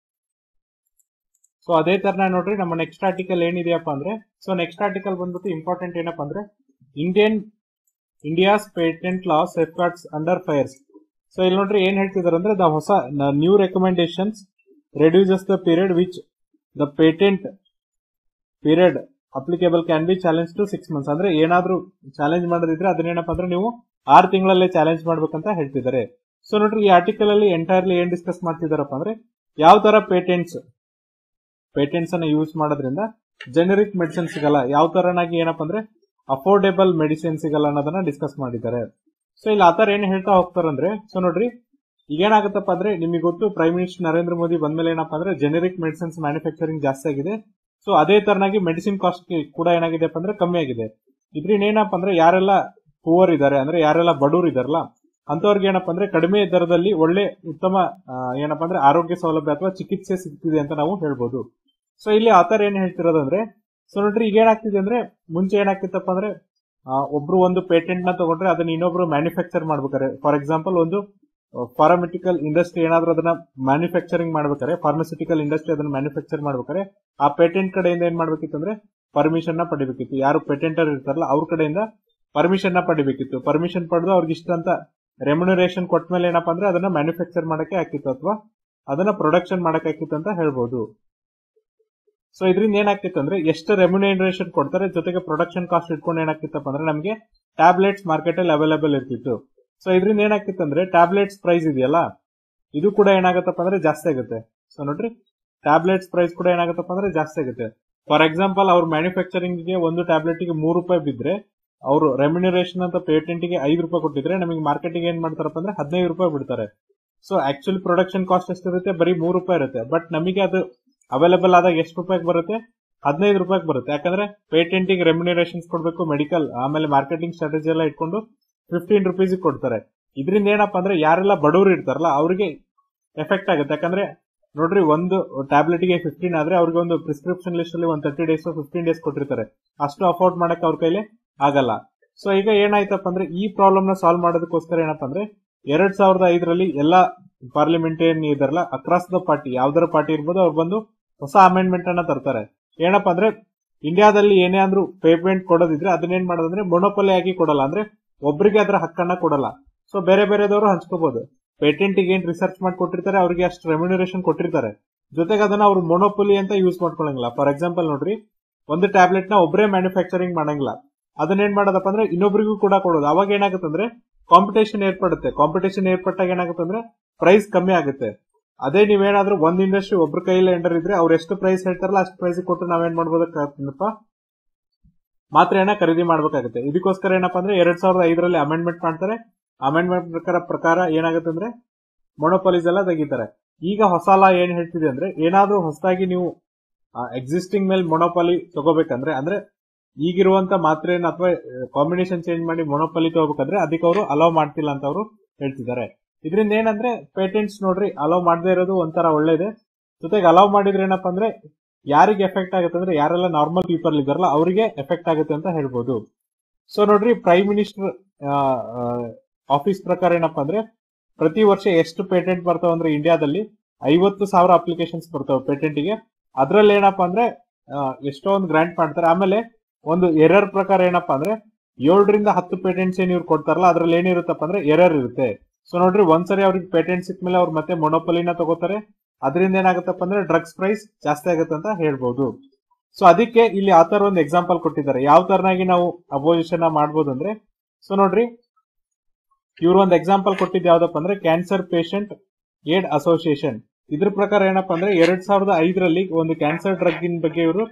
ಸೊ ಅದೇ ತರ ನೋಡ್ರಿ ನಮ್ಮ ನೆಕ್ಸ್ಟ್ ಆರ್ಟಿಕಲ್ ಏನಿದೆಯಪ್ಪ ಅಂದ್ರೆ ಸೊ ನೆಕ್ಸ್ಟ್ ಆರ್ಟಿಕಲ್ ಬಂದ್ಬಿಟ್ಟು ಇಂಪಾರ್ಟೆಂಟ್ ಏನಪ್ಪಾ ಅಂದ್ರೆ Indian India's patent law safeguards under fires so ಇಲ್ಲಿ ನೋಡ್ರಿ ಏನ್ ಹೇಳ್ತಿದಾರೆ ಅಂದ್ರೆ ದ ಹೊಸ new recommendations reduces the period which the patent period applicable can be challenge to six months ಅಂದ್ರೆ ಏನಾದ್ರೂ ಚಾಲೆಂಜ್ ಮಾಡೋದಿದ್ರೆ ಅದನ್ನೇನಪ್ಪ ಅಂದ್ರೆ ನೀವು ಆರು ತಿಂಗಳಲ್ಲೇ ಚಾಲೆಂಜ್ ಮಾಡ್ಬೇಕಂತ ಹೇಳ್ತಿದ್ದಾರೆ ಸೊ ನೋಡ್ರಿ ಈ ಆರ್ಟಿಕಲ್ ಅಲ್ಲಿ ಎಂಟೈರ್ಲಿ ಏನ್ ಡಿಸ್ಕಸ್ ಮಾಡ್ತಿದಾರಪ್ಪ ಅಂದ್ರೆ ಯಾವ ತರ ಪೇಟೆಂಟ್ಸ್ ಪೇಟೆಂಟ್ಸ್ ಅನ್ನ ಯೂಸ್ ಮಾಡೋದ್ರಿಂದ ಜನರಿಕ್ ಮೆಡಿಸಿನ್ ಸಿಗಲ್ಲ ಯಾವ ತರನಾಗಿ ಏನಪ್ಪ ಅಂದ್ರೆ ಅಫೋರ್ಡೆಬಲ್ ಮೆಡಿಸಿನ್ ಸಿಗಲ್ಲ ಅನ್ನೋದನ್ನ ಡಿಸ್ಕಸ್ ಮಾಡಿದ್ದಾರೆ ಸೊ ಇಲ್ಲಿ ಆತರ ಏನ್ ಹೇಳ್ತಾ ಹೋಗ್ತಾರಂದ್ರೆ ಸೊ ನೋಡ್ರಿ ಈಗೇನಾಗುತ್ತಪ್ಪ ಅಂದ್ರೆ ನಿಮಗೆ ಗೊತ್ತು ಪ್ರೈಮ್ ಮಿನಿಸ್ಟರ್ ನರೇಂದ್ರ ಮೋದಿ ಬಂದ್ಮೇಲೆ ಏನಪ್ಪಾ ಅಂದ್ರೆ ಜನರಿಕ್ ಮೆಡಿಸಿನ್ಸ್ ಮ್ಯಾನುಫ್ಯಾಕ್ಚರಿಂಗ್ ಜಾಸ್ತಿ ಆಗಿದೆ ಸೊ ಅದೇ ತರನಾಗಿ ಮೆಡಿಸಿನ್ ಕಾಸ್ಟ್ ಕೂಡ ಏನಾಗಿದೆಪ್ಪ ಅಂದ್ರೆ ಕಮ್ಮಿ ಆಗಿದೆ ಇದ್ರಿಂದ ಏನಪ್ಪಾ ಅಂದ್ರೆ ಯಾರೆಲ್ಲ ಪೂವರ್ ಇದಾರೆ ಅಂದ್ರೆ ಯಾರೆಲ್ಲ ಬಡವರು ಇದಾರಲ್ಲ ಅಂತವ್ರಿಗೆ ಏನಪ್ಪಾ ಅಂದ್ರೆ ಕಡಿಮೆ ದರದಲ್ಲಿ ಒಳ್ಳೆ ಉತ್ತಮ ಆ, ಏನಪ್ಪಾ ಅಂದ್ರೆ ಆರೋಗ್ಯ ಸೌಲಭ್ಯ ಅಥವಾ ಚಿಕಿತ್ಸೆ ಸಿಗ್ತಿದೆ ಅಂತ ನಾವು ಹೇಳ್ಬೋದು ಸೊ ಇಲ್ಲಿ ಆತರ ಏನ್ ಹೇಳ್ತಿರೋದಂದ್ರೆ ಸೊ ನೋಡ್ರಿ ಈಗ ಏನಾಗ್ತಿದೆ ಅಂದ್ರೆ ಮುಂಚೆ ಏನಾಗ್ತಿತ್ತಪ್ಪ ಅಂದ್ರೆ ಆ, ಒಬ್ರು ಒಂದು ಪೇಟೆಂಟ್ ನ ತಗೊಂಡ್ರೆ ಅದನ್ನ ಇನ್ನೊಬ್ರು ಮ್ಯಾನುಫ್ಯಾಕ್ಚರ್ ಮಾಡ್ಬೇಕಾರೆ ಫಾರ್ ಎಕ್ಸಾಂಪಲ್ ಒಂದು ಫಾರ್ಮಟಿಕಲ್ ಇಂಡಸ್ಟ್ರಿ ಏನಾದ್ರೂ ಅದನ್ನ ಮ್ಯಾನುಫ್ಯಾಕ್ಚರಿಂಗ್ ಮಾಡ್ಬೇಕಾರೆ ಫಾರ್ಮಸ್ಯೂಟಿಕಲ್ ಇಂಡಸ್ಟ್ರಿ ಅದನ್ನ ಮ್ಯಾನುಫ್ಯಾಕ್ಚರ್ ಮಾಡ್ಬೇಕಾರೆ ಆ ಪೇಟೆಂಟ್ ಕಡೆಯಿಂದ ಏನ್ ಮಾಡ್ಬೇಕಿತ್ತು ಅಂದ್ರೆ ಪರ್ಮಿಷನ್ ನ ಪಡಿಬೇಕಿತ್ತು ಯಾರು ಪೇಟೆಂಟರ್ ಇರ್ತಾರಲ್ಲ ಅವ್ರ ಕಡೆಯಿಂದ ಪರ್ಮಿಷನ್ ನ ಪಡಿಬೇಕಿತ್ತು ಪರ್ಮಿಷನ್ ಪಡೆದು ಅವ್ರಿಗೆ ಇಷ್ಟ ಅಂತ ರೆಮ್ಯುನರೇಷನ್ ಕೊಟ್ಟ ಮೇಲೆ ಏನಪ್ಪಾ ಅಂದ್ರೆ ಅದನ್ನ ಮ್ಯಾನುಫ್ಯಾಕ್ಚರ್ ಮಾಡಕ್ಕೆ ಹಾಕಿತ್ತು ಅಥವಾ ಅದನ್ನ ಪ್ರೊಡಕ್ಷನ್ ಮಾಡಕ್ಕೆ ಹಾಕಿತ್ತು ಅಂತ ಹೇಳ್ಬೋದು ಸೊ ಇದರಿಂದ ಏನಾಗ್ತಿತ್ತು ಅಂದ್ರೆ ಎಷ್ಟು ರೆಮ್ಯುನರೇಷನ್ ಕೊಡ್ತಾರೆ ಜೊತೆಗೆ ಪ್ರೊಡಕ್ಷನ್ ಕಾಸ್ಟ್ ಇಟ್ಕೊಂಡು ಏನಾಗ್ತಿತ್ತಪ್ಪ ಅಂದ್ರೆ ನಮಗೆ ಟ್ಯಾಬ್ಲೆಟ್ಸ್ ಮಾರ್ಕೆಟ್ ಅಲ್ಲಿ ಅವೈಲೇಬಲ್ ಇರ್ತಿತ್ತು ಸೊ ಇದರಿಂದ ಏನಾಗ್ತಿತ್ತು ಅಂದ್ರೆ ಟ್ಯಾಬ್ಲೆಟ್ಸ್ ಪ್ರೈಸ್ ಇದೆಯಲ್ಲ ಇದು ಕೂಡ ಏನಾಗತ್ತಪ್ಪ ಅಂದ್ರೆ ಜಾಸ್ತಿ ಆಗುತ್ತೆ ಸೊ ನೋಡ್ರಿ ಟ್ಯಾಬ್ಲೆಟ್ಸ್ ಪ್ರೈಸ್ ಕೂಡ ಏನಾಗತ್ತಪ್ಪ ಅಂದ್ರೆ ಜಾಸ್ತಿ ಆಗುತ್ತೆ ಫಾರ್ ಎಕ್ಸಾಂಪಲ್ ಅವ್ರ ಮ್ಯಾನುಫ್ಯಾಕ್ಚರಿಂಗ್ ಗೆ ಒಂದು ಟ್ಯಾಬ್ಲೆಟ್ ಗೆ ಮೂರು ರೂಪಾಯಿ ಬಿದ್ರೆ ಅವರು ರೆಮ್ಯುನರೇಷನ್ ಅಂತ ಪೇಟೆಂಟ್ ಗೆ ಐದು ರೂಪಾಯಿ ಕೊಟ್ಟಿದ್ರೆ ನಮಗೆ ಮಾರ್ಕೆಟ್ ಗೆ ಏನ್ ಮಾಡ್ತಾರಪ್ಪ ಅಂದ್ರೆ ಹದಿನೈದು ರೂಪಾಯಿ ಬಿಡ್ತಾರೆ ಸೊ ಆಕ್ಚುಲಿ ಪ್ರೊಡಕ್ಷನ್ ಕಾಸ್ಟ್ ಎಷ್ಟಿರುತ್ತೆ ಬರೀ ಮೂರು ರೂಪಾಯಿ ಇರುತ್ತೆ ಬಟ್ ನಮಗೆ ಅದು ಅವೈಲೇಬಲ್ ಆದಾಗ ಎಷ್ಟು ರೂಪಾಯಿಗೆ ಬರುತ್ತೆ ಹದಿನೈದು ರೂಪಾಯಿಗೆ ಬರುತ್ತೆ ಯಾಕಂದ್ರೆ ಪೇಟೆಂಟ್ ಗೆ ರೆಮ್ಯುನರೇಷನ್ಸ್ ಕೊಡಬೇಕು ಮೆಡಿಕಲ್ ಆಮೇಲೆ ಮಾರ್ಕೆಟಿಂಗ್ ಸ್ಟ್ರಾಟಜಿ ಎಲ್ಲ ಇಟ್ಕೊಂಡು ಫಿಫ್ಟೀನ್ ರುಪೀಸ್ ಕೊಡ್ತಾರೆ ಇದರಿಂದ ಏನಪ್ಪಾ ಅಂದ್ರೆ ಯಾರೆಲ್ಲ ಬಡವರು ಇರ್ತಾರಲ್ಲ ಅವರಿಗೆ ಎಫೆಕ್ಟ್ ಆಗುತ್ತೆ ಯಾಕಂದ್ರೆ ನೋಡ್ರಿ ಒಂದು ಟ್ಯಾಬ್ಲೆಟ್ ಗೆ ಫಿಫ್ಟೀನ್ ಆದ್ರೆ ಅವ್ರಿಗೆ ಒಂದು ಪ್ರಿಸ್ಕ್ರಿಪ್ಷನ್ ಲಿಸ್ಟ್ ಅಲ್ಲಿ ಒಂದು ತರ್ಟಿ ಡೇಸ್ ಫಿಫ್ಟೀನ್ ಡೇಸ್ ಕೊಟ್ಟಿರ್ತಾರೆ ಅಷ್ಟು ಅಫೋರ್ಡ್ ಮಾಡಕ್ಕೆ ಅವ್ರ ಕೈಲಿ ಆಗಲ್ಲ ಸೊ ಈಗ ಏನಾಯ್ತಪ್ಪ ಅಂದ್ರೆ ಈ ಪ್ರಾಬ್ಲಮ್ ನ ಸಾಲ್ವ್ ಮಾಡೋದಕ್ಕೋಸ್ಕರ ಏನಪ್ಪಾ ಅಂದ್ರೆ ಎರಡ್ ಸಾವಿರದ ಐದರಲ್ಲಿ ಎಲ್ಲಾ ಪಾರ್ಲಿಮೆಂಟೇರಿಯನ್ ಇದಾರಲ್ಲ ಅಕ್ರಾಸ್ ದ ಪಾರ್ಟಿ ಯಾವ್ದಾರ ಪಾರ್ಟಿ ಇರ್ಬೋದು ಅವ್ರು ಬಂದು ಹೊಸ ಅಮೆಂಡ್ಮೆಂಟ್ ಅನ್ನ ತರ್ತಾರೆ ಏನಪ್ಪಾ ಅಂದ್ರೆ ಇಂಡಿಯಾದಲ್ಲಿ ಏನೇ ಅಂದ್ರೂ ಪೇಮೆಂಟ್ ಕೊಡೋದಿದ್ರೆ ಅದನ್ನೇನ್ ಮಾಡೋದಂದ್ರೆ ಮೊನೋಪೊಲಿ ಆಗಿ ಕೊಡಲ್ಲ ಅಂದ್ರೆ ಒಬ್ರಿಗೆ ಅದರ ಹಕ್ಕನ್ನ ಕೊಡಲ್ಲ ಸೊ ಬೇರೆ ಬೇರೆದವರು ಹಂಚ್ಕೋಬಹುದು ಪೇಟೆಂಟ್ ಏನ್ ರಿಸರ್ಚ್ ಮಾಡಿ ಕೊಟ್ಟಿರ್ತಾರೆ ಅವ್ರಿಗೆ ಅಷ್ಟು ರೆಮ್ಯುನರೇಷನ್ ಕೊಟ್ಟಿರ್ತಾರೆ ಜೊತೆಗೆ ಅದನ್ನ ಅವ್ರು ಮೊನೋಪೊಲಿ ಅಂತ ಯೂಸ್ ಮಾಡ್ಕೊಳಂಗಿಲ್ಲ ಫಾರ್ ಎಕ್ಸಾಂಪಲ್ ನೋಡ್ರಿ ಒಂದು ಟ್ಯಾಬ್ಲೆಟ್ ನ ಒಬ್ಬರೇ ಮ್ಯಾನುಫ್ಯಾಕ್ಚರಿಂಗ್ ಮಾಡಂಗಿಲ್ಲ ಅದನ್ನೇನ್ ಮಾಡೋದಪ್ಪ ಅಂದ್ರೆ ಇನ್ನೊಬ್ರಿಗೂ ಕೂಡ ಕೊಡೋದು ಅವಾಗ ಏನಾಗುತ್ತೆ ಅಂದ್ರೆ ಕಾಂಪಿಟೇಷನ್ ಏರ್ಪಡುತ್ತೆ ಕಾಂಪಿಟೇಷನ್ ಏರ್ಪಟ್ಟಾಗ ಏನಾಗುತ್ತೆ ಅಂದ್ರೆ ಪ್ರೈಸ್ ಕಮ್ಮಿ ಆಗುತ್ತೆ ಅದೇ ನೀವೇನಾದ್ರೂ ಒಂದ್ ಇಂಡಸ್ಟ್ರಿ ಒಬ್ರ ಕೈಯಲ್ಲಿ ಎಂಟರ್ ಇದ್ರೆ ಅವ್ರು ಎಷ್ಟು ಪ್ರೈಸ್ ಹೇಳ್ತಾರಲ್ಲ ಅಷ್ಟು ಪ್ರೈಸ್ ಕೊಟ್ಟು ನಾವೇನ್ ಮಾಡ್ಬೋದಪ್ಪ ಮಾತ್ರೆಯನ್ನ ಖರೀದಿ ಮಾಡ್ಬೇಕಾಗುತ್ತೆ ಇದಕ್ಕೋಸ್ಕರ ಏನಪ್ಪಾ ಅಂದ್ರೆ ಎರಡ್ ಸಾವಿರದ ಐದರಲ್ಲಿ ಅಮೆಂಡ್ಮೆಂಟ್ ಮಾಡ್ತಾರೆ ಅಮೆಂಡ್ಮೆಂಟ್ ಪ್ರಕಾರ ಪ್ರಕಾರ ಏನಾಗುತ್ತೆ ಅಂದ್ರೆ ಮೊನೋಪಾಲಿಸ್ ಎಲ್ಲ ತೆಗಿತಾರೆ ಈಗ ಹೊಸ ಲಾ ಏನ್ ಹೇಳ್ತಿದೆ ಅಂದ್ರೆ ಏನಾದ್ರೂ ಹೊಸದಾಗಿ ನೀವು ಎಕ್ಸಿಸ್ಟಿಂಗ್ ಮೇಲೆ ಮೊನೋಪಾಲಿ ತಗೋಬೇಕಂದ್ರೆ ಅಂದ್ರೆ ಈಗಿರುವಂತ ಮಾತ್ರೆಯನ್ನ ಅಥವಾ ಕಾಂಬಿನೇಷನ್ ಚೇಂಜ್ ಮಾಡಿ ಮೊನೋಪಾಲಿ ತಗೋಬೇಕಂದ್ರೆ ಅದಕ್ಕೆ ಅವರು ಅಲೋ ಮಾಡ್ತಿಲ್ಲ ಅಂತ ಅವರು ಹೇಳ್ತಿದ್ದಾರೆ ಇದರಿಂದ ಏನಂದ್ರೆ ಪೇಟೆಂಟ್ಸ್ ನೋಡ್ರಿ ಅಲೋ ಮಾಡದೇ ಇರೋದು ಒಂಥರ ಒಳ್ಳೇದೆ ಜೊತೆಗೆ ಅಲೋ ಮಾಡಿದ್ರೆ ಏನಪ್ಪಾ ಅಂದ್ರೆ ಯಾರಿಗೆ ಎಫೆಕ್ಟ್ ಆಗುತ್ತೆ ಅಂದ್ರೆ ಯಾರೆಲ್ಲ ನಾರ್ಮಲ್ ಪೀಪಲ್ ಇದಾರಲ್ಲ ಅವರಿಗೆ ಎಫೆಕ್ಟ್ ಆಗುತ್ತೆ ಅಂತ ಹೇಳ್ಬೋದು ಸೊ ನೋಡ್ರಿ ಪ್ರೈಮ್ ಮಿನಿಸ್ಟರ್ ಆಫೀಸ್ ಪ್ರಕಾರ ಏನಪ್ಪಾ ಅಂದ್ರೆ ಪ್ರತಿ ವರ್ಷ ಎಷ್ಟು ಪೇಟೆಂಟ್ ಬರ್ತಾವ ಅಂದ್ರೆ ಇಂಡಿಯಾದಲ್ಲಿ ಐವತ್ತು ಸಾವಿರ ಅಪ್ಲಿಕೇಶನ್ಸ್ ಬರ್ತಾವೆ ಪೇಟೆಂಟ್ಗೆ ಅದ್ರಲ್ಲಿ ಏನಪ್ಪಾ ಅಂದ್ರೆ ಆ, ಎಷ್ಟೋ ಒಂದು ಗ್ರಾಂಟ್ ಮಾಡ್ತಾರೆ ಆಮೇಲೆ ಒಂದು ಎರರ್ ಪ್ರಕಾರ ಏನಪ್ಪಾ ಅಂದ್ರೆ ಏಳರಿಂದ ಹತ್ತು ಪೇಟೆಂಟ್ಸ್ ಏನ್ ಇವ್ರು ಕೊಡ್ತಾರಲ್ಲ ಅದ್ರಲ್ಲಿ ಏನಿರುತ್ತಪ್ಪ ಅಂದ್ರೆ ಎರರ್ ಇರುತ್ತೆ ಸೊ ನೋಡ್ರಿ ಒಂದ್ಸರಿ ಅವ್ರಿಗೆ ಪೇಟೆಂಟ್ ಸಿಕ್ಕ ಮೇಲೆ ಅವ್ರು ಮತ್ತೆ ಮೊನೋಪಲಿನ ತಗೋತಾರೆ ಅದರಿಂದ ಏನಾಗುತ್ತಪ್ಪ ಅಂದ್ರೆ ಡ್ರಗ್ಸ್ ಪ್ರೈಸ್ ಜಾಸ್ತಿ ಆಗುತ್ತೆ ಅಂತ ಹೇಳ್ಬೋದು ಸೊ ಅದಕ್ಕೆ ಇಲ್ಲಿ ಆ ತರ ಒಂದು ಎಕ್ಸಾಂಪಲ್ ಕೊಟ್ಟಿದ್ದಾರೆ ಯಾವ ತರನಾಗಿ ನಾವು ಅಪೋಸಿಷನ್ ಮಾಡ್ಬೋದು ಅಂದ್ರೆ ಸೊ ನೋಡ್ರಿ ಇವರು ಒಂದು ಎಕ್ಸಾಂಪಲ್ ಕೊಟ್ಟಿದ್ದು ಯಾವ್ದಪ್ಪ ಅಂದ್ರೆ ಕ್ಯಾನ್ಸರ್ ಪೇಷಂಟ್ ಏಡ್ ಅಸೋಸಿಯೇಷನ್ ಇದ್ರ ಪ್ರಕಾರ ಏನಪ್ಪಾ ಅಂದ್ರೆ ಎರಡ್ ಸಾವಿರದ ಐದರಲ್ಲಿ ಒಂದು ಕ್ಯಾನ್ಸರ್ ಡ್ರಗ್ ಇನ್ ಬಗ್ಗೆ ಇವರು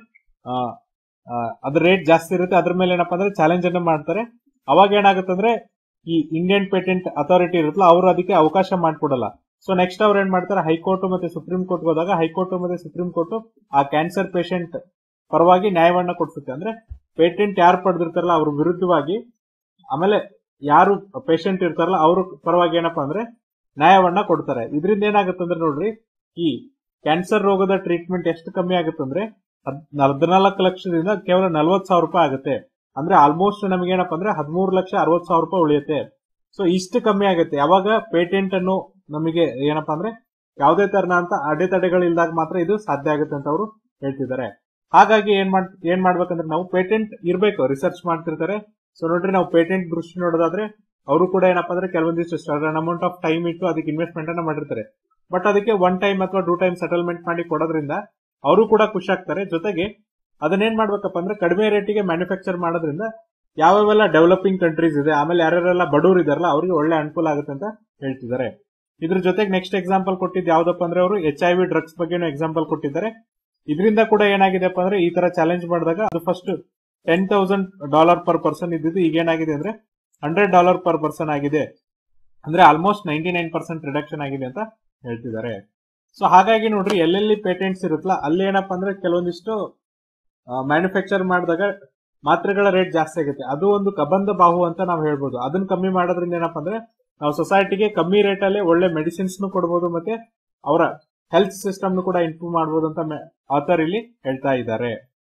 ಅದ್ರ ರೇಟ್ ಜಾಸ್ತಿ ಇರುತ್ತೆ ಅದ್ರ ಮೇಲೆ ಏನಪ್ಪಾ ಅಂದ್ರೆ ಚಾಲೆಂಜ್ ಅನ್ನ ಮಾಡ್ತಾರೆ ಅವಾಗ ಏನಾಗುತ್ತೆ ಅಂದ್ರೆ ಈ ಇಂಡಿಯನ್ ಪೇಟೆಂಟ್ ಅಥಾರಿಟಿ ಇರುತ್ತಲ್ಲ ಅವರು ಅದಕ್ಕೆ ಅವಕಾಶ ಮಾಡ್ಕೊಡಲ್ಲ ಸೊ ನೆಕ್ಸ್ಟ್ ಅವ್ರು ಏನ್ ಮಾಡ್ತಾರೆ ಹೈಕೋರ್ಟ್ ಮತ್ತೆ ಸುಪ್ರೀಂ ಕೋರ್ಟ್ ಹೋದಾಗ ಹೈಕೋರ್ಟ್ ಮತ್ತೆ ಸುಪ್ರೀಂ ಕೋರ್ಟ್ ಆ ಕ್ಯಾನ್ಸರ್ ಪೇಷಂಟ್ ಪರವಾಗಿ ನ್ಯಾಯವನ್ನ ಕೊಡ್ಸುತ್ತೆ ಅಂದ್ರೆ ಪೇಟೆಂಟ್ ಯಾರು ಪಡೆದಿರ್ತಾರಲ್ಲ ಅವ್ರ ವಿರುದ್ಧವಾಗಿ ಆಮೇಲೆ ಯಾರು ಪೇಷಂಟ್ ಇರ್ತಾರಲ್ಲ ಅವ್ರ ಪರವಾಗಿ ಏನಪ್ಪಾ ಅಂದ್ರೆ ನ್ಯಾಯವನ್ನ ಕೊಡ್ತಾರೆ ಇದರಿಂದ ಏನಾಗುತ್ತೆ ಅಂದ್ರೆ ನೋಡ್ರಿ ಈ ಕ್ಯಾನ್ಸರ್ ರೋಗದ ಟ್ರೀಟ್ಮೆಂಟ್ ಎಷ್ಟು ಕಮ್ಮಿ ಆಗುತ್ತೆ ಅಂದ್ರೆ ಹದಿನಾಲ್ಕು ಲಕ್ಷದಿಂದ ಕೇವಲ ನಲ್ವತ್ ಸಾವಿರ ರೂಪಾಯಿ ಆಗುತ್ತೆ ಅಂದ್ರೆ ಆಲ್ಮೋಸ್ಟ್ ನಮಗೆ ಏನಪ್ಪಾ ಅಂದ್ರೆ ಹದಿಮೂರು ಲಕ್ಷ ಅರವತ್ ಸಾವಿರ ರೂಪಾಯಿ ಉಳಿಯುತ್ತೆ ಸೊ ಇಷ್ಟು ಕಮ್ಮಿ ಆಗುತ್ತೆ ಯಾವಾಗ ಪೇಟೆಂಟ್ ಅನ್ನು ನಮಗೆ ಏನಪ್ಪಾ ಅಂದ್ರೆ ಯಾವುದೇ ತರನ ಅಂತ ಅಡೆತಡೆಗಳಿಲ್ದಾಗ ಮಾತ್ರ ಇದು ಸಾಧ್ಯ ಆಗುತ್ತೆ ಅಂತ ಅವರು ಹೇಳ್ತಿದ್ದಾರೆ ಹಾಗಾಗಿ ಏನ್ ಮಾಡ್ ಏನ್ ಮಾಡ್ಬೇಕಂದ್ರೆ ನಾವು ಪೇಟೆಂಟ್ ಇರ್ಬೇಕು ರಿಸರ್ಚ್ ಮಾಡ್ತಿರ್ತಾರೆ ಸೊ ನೋಡ್ರಿ ನಾವು ಪೇಟೆಂಟ್ ದೃಷ್ಟಿ ನೋಡೋದಾದ್ರೆ ಅವರು ಕೂಡ ಏನಪ್ಪಾ ಅಂದ್ರೆ ಕೆಲವೊಂದಿಷ್ಟು ಸರ್ಟನ್ ಅಮೌಂಟ್ ಆಫ್ ಟೈಮ್ ಇಟ್ಟು ಅದಕ್ಕೆ ಇನ್ವೆಸ್ಟ್ಮೆಂಟ್ ಅನ್ನ ಮಾಡಿರ್ತಾರೆ ಬಟ್ ಅದಕ್ಕೆ ಒನ್ ಟೈಮ್ ಅಥವಾ ಟೂ ಟೈಮ್ ಸೆಟಲ್ಮೆಂಟ್ ಮಾಡಿ ಕೊಡೋದ್ರಿಂದ ಅವರು ಕೂಡ ಖುಷಿ ಆಗ್ತಾರೆ ಜೊತೆಗೆ ಅದನ್ನೇನ್ ಮಾಡ್ಬೇಕಪ್ಪ ಅಂದ್ರೆ ಕಡಿಮೆ ರೇಟಿಗೆ ಮ್ಯಾನುಫ್ಯಾಕ್ಚರ್ ಮಾಡೋದ್ರಿಂದ ಯಾವ್ಯಾವೆಲ್ಲ ಡೆವಲಪಿಂಗ್ ಕಂಟ್ರೀಸ್ ಇದೆ ಆಮೇಲೆ ಯಾರ್ಯಾರೆಲ್ಲ ಬಡವರು ಇದಾರಲ್ಲ ಅವರಿಗೆ ಒಳ್ಳೆ ಅನುಕೂಲ ಆಗುತ್ತೆ ಅಂತ ಹೇಳ್ತಿದ್ದಾರೆ ಇದ್ರ ಜೊತೆಗೆ ನೆಕ್ಸ್ಟ್ ಎಕ್ಸಾಂಪಲ್ ಕೊಟ್ಟಿದ್ದು ಯಾವ್ದಪ್ಪ ಅಂದ್ರೆ ಅವರು ಎಚ್ ಐ ವಿ ಡ್ರಗ್ಸ್ ಬಗ್ಗೆನೂ ಎಕ್ಸಾಂಪಲ್ ಕೊಟ್ಟಿದ್ದಾರೆ ಇದರಿಂದ ಕೂಡ ಏನಾಗಿದೆಪ್ಪ ಅಂದ್ರೆ ಈ ತರ ಚಾಲೆಂಜ್ ಮಾಡಿದಾಗ ಅದು first ten thousand dollar per person ಇದ್ದಿದ್ದು ಈಗ ಏನಾಗಿದೆ ಅಂದ್ರೆ ಹಂಡ್ರೆಡ್ ಡಾಲರ್ ಪರ್ ಪರ್ಸನ್ ಆಗಿದೆ ಅಂದ್ರೆ almost ninety nine percent reduction ಆಗಿದೆ ಅಂತ ಹೇಳ್ತಿದ್ದಾರೆ ಸೊ ಹಾಗಾಗಿ ನೋಡ್ರಿ ಎಲ್ಲೆಲ್ಲಿ ಪೇಟೆಂಟ್ಸ್ ಇರುತ್ತಲ್ಲ ಅಲ್ಲಿ ಏನಪ್ಪಾ ಅಂದ್ರೆ ಕೆಲವೊಂದಿಷ್ಟು ಮ್ಯಾನುಫ್ಯಾಕ್ಚರ್ ಮಾಡಿದಾಗ ಮಾತ್ರೆಗಳ ರೇಟ್ ಜಾಸ್ತಿ ಆಗುತ್ತೆ ಅದು ಒಂದು ಕಬಂಧ ಬಾಹು ಅಂತ ನಾವು ಹೇಳ್ಬೋದು ಅದನ್ನ ಕಮ್ಮಿ ಮಾಡೋದ್ರಿಂದ ಏನಪ್ಪಾ ಅಂದ್ರೆ ನಾವು ಸೊಸೈಟಿಗೆ ಕಮ್ಮಿ ರೇಟ್ ಅಲ್ಲಿ ಒಳ್ಳೆ ಮೆಡಿಸಿನ್ಸ್ ಕೊಡಬಹುದು ಮತ್ತೆ ಅವರ ಹೆಲ್ತ್ ಸಿಸ್ಟಮ್ ಕೂಡ ಇಂಪ್ರೂವ್ ಮಾಡಬಹುದು ಅಂತ ಆಥರ್ ಇಲ್ಲಿ ಹೇಳ್ತಾ ಇದ್ದಾರೆ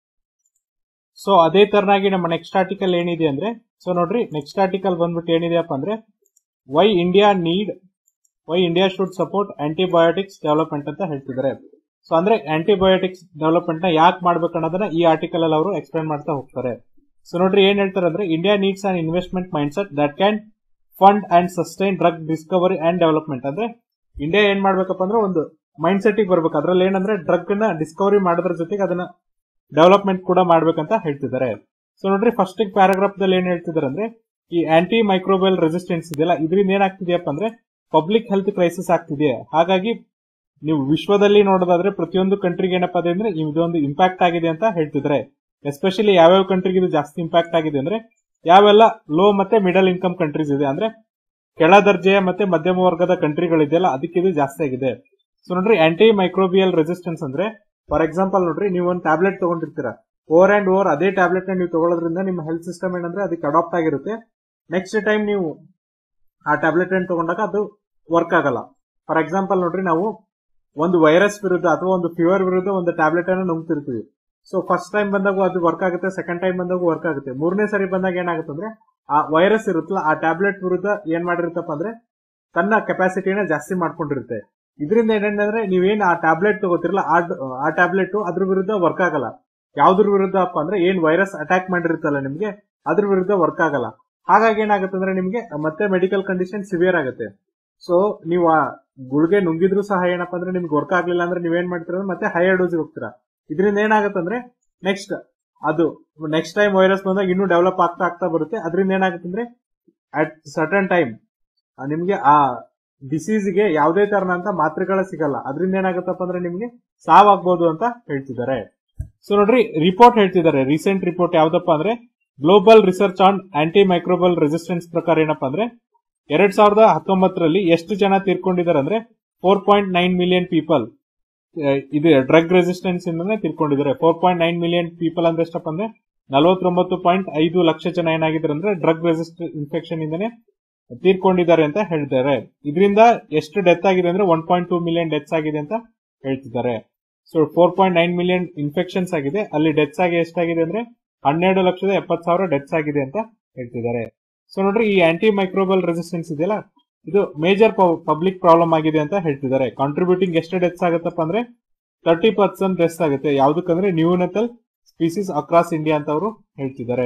ಸೊ ಅದೇ ತರನಾಗಿ ನಮ್ಮ ನೆಕ್ಸ್ಟ್ ಆರ್ಟಿಕಲ್ ಏನಿದೆ ಅಂದ್ರೆ ಸೊ ನೋಡ್ರಿ ನೆಕ್ಸ್ಟ್ ಆರ್ಟಿಕಲ್ ಬಂದ್ಬಿಟ್ಟು ಏನಿದೆಯಪ್ಪ ಅಂದ್ರೆ why India need why India should support antibiotics development ಅಂತ ಹೇಳ್ತಿದ್ದಾರೆ ಸೊ ಅಂದ್ರೆ ಆಂಟಿಬಯೋಟಿಕ್ಸ್ ಡೆವಲಪ್ಮೆಂಟ್ ನ ಯಾಕೆ ಮಾಡ್ಬೇಕು ಅನ್ನೋದನ್ನ ಈ ಆರ್ಟಿಕಲ್ ಅಲ್ಲಿ ಅವರು ಎಕ್ಸ್ಪ್ಲೈನ್ ಮಾಡ್ತಾ ಹೋಗ್ತಾರೆ ಸೊ ನೋಡ್ರಿ ಏನ್ ಹೇಳ್ತಾರೆ ಅಂದ್ರೆ India needs an investment mindset that can fund and sustain drug discovery and development ಅಂದ್ರೆ ಇಂಡಿಯಾ ಏನ್ ಮಾಡ್ಬೇಕಪ್ಪ ಅಂದ್ರೆ ಒಂದು ಮೈಂಡ್ ಸೆಟ್ ಬರ್ಬೇಕು ಅದ್ರಲ್ಲಿ ಏನಂದ್ರೆ ಡ್ರಗ್ ನ ಡಿಸ್ಕವರಿ ಮಾಡೋದ್ರ ಜೊತೆಗೆ ಅದನ್ನ ಡೆವಲಪ್ಮೆಂಟ್ ಕೂಡ ಮಾಡ್ಬೇಕಂತ ಹೇಳ್ತಿದ್ದಾರೆ ಸೊ ನೋಡ್ರಿ ಫಸ್ಟ್ ಪ್ಯಾರಾಗ್ರಾಫ್ ದಲ್ಲಿ ಏನ್ ಹೇಳ್ತಿದ್ದಾರೆ ಅಂದ್ರೆ ಈ ಆಂಟಿ ಮೈಕ್ರೋಬಲ್ ರೆಸಿಸ್ಟೆನ್ಸ್ ಇದೆಯಲ್ಲ ಇದರಿಂದ ಏನಾಗ್ತಿದೆಯಪ್ಪ ಅಂದ್ರೆ ಪಬ್ಲಿಕ್ ಹೆಲ್ತ್ ಕ್ರೈಸಿಸ್ ಆಗ್ತಿದೆ ಹಾಗಾಗಿ ನೀವು ವಿಶ್ವದಲ್ಲಿ ನೋಡೋದಾದ್ರೆ ಪ್ರತಿಯೊಂದು ಕಂಟ್ರಿಗೆ ಏನಪ್ಪಾ ಇದೆ ಅಂದ್ರೆ ಇದೊಂದು ಇಂಪ್ಯಾಕ್ಟ್ ಆಗಿದೆ ಅಂತ ಹೇಳ್ತಿದ್ದಾರೆ ಎಸ್ಪೆಷಲಿ ಯಾವ್ಯಾವ ಕಂಟ್ರಿಗೆ ಇದು ಜಾಸ್ತಿ ಇಂಪ್ಯಾಕ್ಟ್ ಆಗಿದೆ ಅಂದ್ರೆ ಯಾವೆಲ್ಲ ಲೋ ಮತ್ತೆ ಮಿಡಲ್ ಇನ್ಕಮ್ ಕಂಟ್ರೀಸ್ ಇದೆ ಅಂದ್ರೆ ಕೆಳ ದರ್ಜೆಯ ಮತ್ತೆ ಮಧ್ಯಮ ವರ್ಗದ ಕಂಟ್ರಿಗಳಿದೆಯಲ್ಲ ಅದಕ್ಕೆ ಇದು ಜಾಸ್ತಿ ಆಗಿದೆ ಸೊ ನೋಡ್ರಿ ಆಂಟಿ ಮೈಕ್ರೋಬಿಯಲ್ ರೆಸಿಸ್ಟೆನ್ಸ್ ಅಂದ್ರೆ ಫಾರ್ ಎಕ್ಸಾಂಪಲ್ ನೋಡ್ರಿ ನೀವು ಒಂದು ಟ್ಯಾಬ್ಲೆಟ್ ತಗೊಂಡಿರ್ತೀರಾ ಓವರ್ ಅಂಡ್ ಓವರ್ ಅದೇ ಟ್ಯಾಬ್ಲೆಟ್ ನ ನೀವು ತಗೊಳ್ಳೋದ್ರಿಂದ ನಿಮ್ಮ ಹೆಲ್ತ್ ಸಿಸ್ಟಮ್ ಏನಂದ್ರೆ ಅದಕ್ಕೆ ಅಡಾಪ್ಟ್ ಆಗಿರುತ್ತೆ ನೆಕ್ಸ್ಟ್ ಟೈಮ್ ನೀವು ಆ ಟ್ಯಾಬ್ಲೆಟ್ ಅನ್ನು ತಗೊಂಡಾಗ ಅದು ವರ್ಕ್ ಆಗಲ್ಲ ಫಾರ್ ಎಕ್ಸಾಂಪಲ್ ನೋಡ್ರಿ ನಾವು ಒಂದು ವೈರಸ್ ವಿರುದ್ಧ ಅಥವಾ ಒಂದು ಫೀವರ್ ವಿರುದ್ಧ ಒಂದು ಟ್ಯಾಬ್ಲೆಟ್ ಅನ್ನು ನುಂಗ್ತಿರ್ತೀವಿ ಸೊ ಫಸ್ಟ್ ಟೈಮ್ ಬಂದಾಗ ಅದು ವರ್ಕ್ ಆಗುತ್ತೆ ಸೆಕೆಂಡ್ ಟೈಮ್ ಬಂದಾಗ ವರ್ಕ್ ಆಗುತ್ತೆ ಮೂರನೇ ಸರಿ ಬಂದಾಗ ಏನಾಗುತ್ತೆ ಅಂದ್ರೆ ಆ ವೈರಸ್ ಇರುತ್ತಲ್ಲ ಆ ಟ್ಯಾಬ್ಲೆಟ್ ವಿರುದ್ಧ ಏನ್ ಮಾಡಿರುತ್ತಪ್ಪ ಅಂದ್ರೆ ತನ್ನ ಕೆಪಾಸಿಟಿನ ಜಾಸ್ತಿ ಮಾಡ್ಕೊಂಡಿರುತ್ತೆ ಇದರಿಂದ ಏನಂದ್ರೆ ನೀವೇನ್ ಆ ಟ್ಯಾಬ್ಲೆಟ್ ತಗೋತಿರಲ್ಲ ಆ ಟ್ಯಾಬ್ಲೆಟ್ ಅದ್ರ ವಿರುದ್ಧ ವರ್ಕ್ ಆಗಲ್ಲ ಯಾವ್ದ್ರ ವಿರುದ್ಧ ಅಪ್ಪ ಅಂದ್ರೆ ಏನ್ ವೈರಸ್ ಅಟ್ಯಾಕ್ ಮಾಡಿರುತ್ತಲ್ಲ ನಿಮ್ಗೆ ಅದ್ರ ವಿರುದ್ಧ ವರ್ಕ್ ಆಗಲ್ಲ ಹಾಗಾಗಿ ಏನಾಗುತ್ತೆ ಅಂದ್ರೆ ನಿಮ್ಗೆ ಮತ್ತೆ ಮೆಡಿಕಲ್ ಕಂಡೀಷನ್ ಸಿವಿಯರ್ ಆಗುತ್ತೆ ಸೊ ನೀವು ಆ ಗುಳಿಗೆ ನುಂಗಿದ್ರು ಸಹ ಏನಪ್ಪಾ ಅಂದ್ರೆ ನಿಮ್ಗೆ ವರ್ಕ್ ಆಗ್ಲಿಲ್ಲ ಅಂದ್ರೆ ನೀವೇನ್ ಮಾಡ್ತೀರ ಮತ್ತೆ ಹೈಯರ್ ಡೋಸ್ ಹೋಗ್ತೀರಾ ಇದರಿಂದ ಏನಾಗುತ್ತೆ ಅಂದ್ರೆ ನೆಕ್ಸ್ಟ್ ಅದು ನೆಕ್ಸ್ಟ್ ಟೈಮ್ ವೈರಸ್ ಬಂದಾಗ ಇನ್ನೂ ಡೆವಲಪ್ ಆಗ್ತಾ ಆಗ್ತಾ ಬರುತ್ತೆ ಅದರಿಂದ ಏನಾಗುತ್ತೆ ಅಂದ್ರೆ ಅಟ್ ಸರ್ಟನ್ ಟೈಮ್ ನಿಮ್ಗೆ ಆ ಡಿಸೀಸ್ಗೆ ಯಾವುದೇ ತರನಂತ ಮಾತ್ರೆಗಳ ಸಿಗಲ್ಲ ಅದರಿಂದ ಏನಾಗುತ್ತಪ್ಪ ಅಂದ್ರೆ ನಿಮ್ಗೆ ಸಾವಾಗ್ಬೋದು ಅಂತ ಹೇಳ್ತಿದ್ದಾರೆ ಸೊ ನೋಡ್ರಿ ರಿಪೋರ್ಟ್ ಹೇಳ್ತಿದ್ದಾರೆ ರೀಸೆಂಟ್ ರಿಪೋರ್ಟ್ ಯಾವ್ದಪ್ಪ ಅಂದ್ರೆ global research on anti microbial resistance ಪ್ರಕಾರ ಏನಪ್ಪಾ ಅಂದ್ರೆ ಎರಡ್ ಸಾವಿರದ ಹತ್ತೊಂಬತ್ತರಲ್ಲಿ ಎಷ್ಟು ಜನ ತೀರ್ಕೊಂಡಿದ್ದಾರೆ ಅಂದ್ರೆ four point nine million people ಇದು ಡ್ರಗ್ ರೆಸಿಸ್ಟೆನ್ಸ್ ಇಂದಾನೆ ತೀರ್ಕೊಂಡಿದ್ದಾರೆ four point nine million people ಅಂದ್ರೆ ಎಷ್ಟಪ್ಪ ಅಂದ್ರೆ ನಲವತ್ತೊಂಬತ್ತು ಪಾಯಿಂಟ್ ಐದು ಲಕ್ಷ ಜನ ಏನಾಗಿದ್ದಾರೆ ಅಂದ್ರೆ ಡ್ರಗ್ ರೆಸಿಸ್ಟ್ ಇನ್ಫೆಕ್ಷನ್ ಇಂದಾನೆ ತೀರ್ಕೊಂಡಿದ್ದಾರೆ ಅಂತ ಹೇಳ್ತಾರೆ ಇದರಿಂದ ಎಷ್ಟು ಡೆತ್ ಆಗಿದೆ ಅಂದ್ರೆ one point two million deaths ಆಗಿದೆ ಅಂತ ಹೇಳ್ತಿದ್ದಾರೆ so four point nine million infections ಆಗಿದೆ ಅಲ್ಲಿ ಡೆತ್ಸ್ ಆಗಿ ಎಷ್ಟಾಗಿದೆ ಅಂದ್ರೆ ಹನ್ನೆರಡು ಲಕ್ಷದ ಎಪ್ಪತ್ ಸಾವಿರ ಡೆತ್ಸ್ ಆಗಿದೆ ಅಂತ ಹೇಳ್ತಿದ್ದಾರೆ ಸೊ ನೋಡ್ರಿ ಈ ಆಂಟಿ ಮೈಕ್ರೋಬಲ್ ರೆಸಿಸ್ಟೆನ್ಸ್ ಇದೆಯಲ್ಲ ಇದು ಮೇಜರ್ ಪಬ್ಲಿಕ್ ಪ್ರಾಬ್ಲಮ್ ಆಗಿದೆ ಅಂತ ಹೇಳ್ತಿದ್ದಾರೆ ಕಾಂಟ್ರಿಬ್ಯೂಟಿಂಗ್ ಎಷ್ಟು ಡೆತ್ಸ್ ಆಗುತ್ತಪ್ಪ ಅಂದ್ರೆ ತರ್ಟಿ ಪರ್ಸೆಂಟ್ ಡೆತ್ಸ್ ಆಗುತ್ತೆ ಯಾವ್ದಕ್ಕಂದ್ರೆ ನ್ಯೂನತಲ್ ಸ್ಪೀಸೀಸ್ ಅಕ್ರಾಸ್ ಇಂಡಿಯಾ ಅಂತ ಅವರು ಹೇಳ್ತಿದ್ದಾರೆ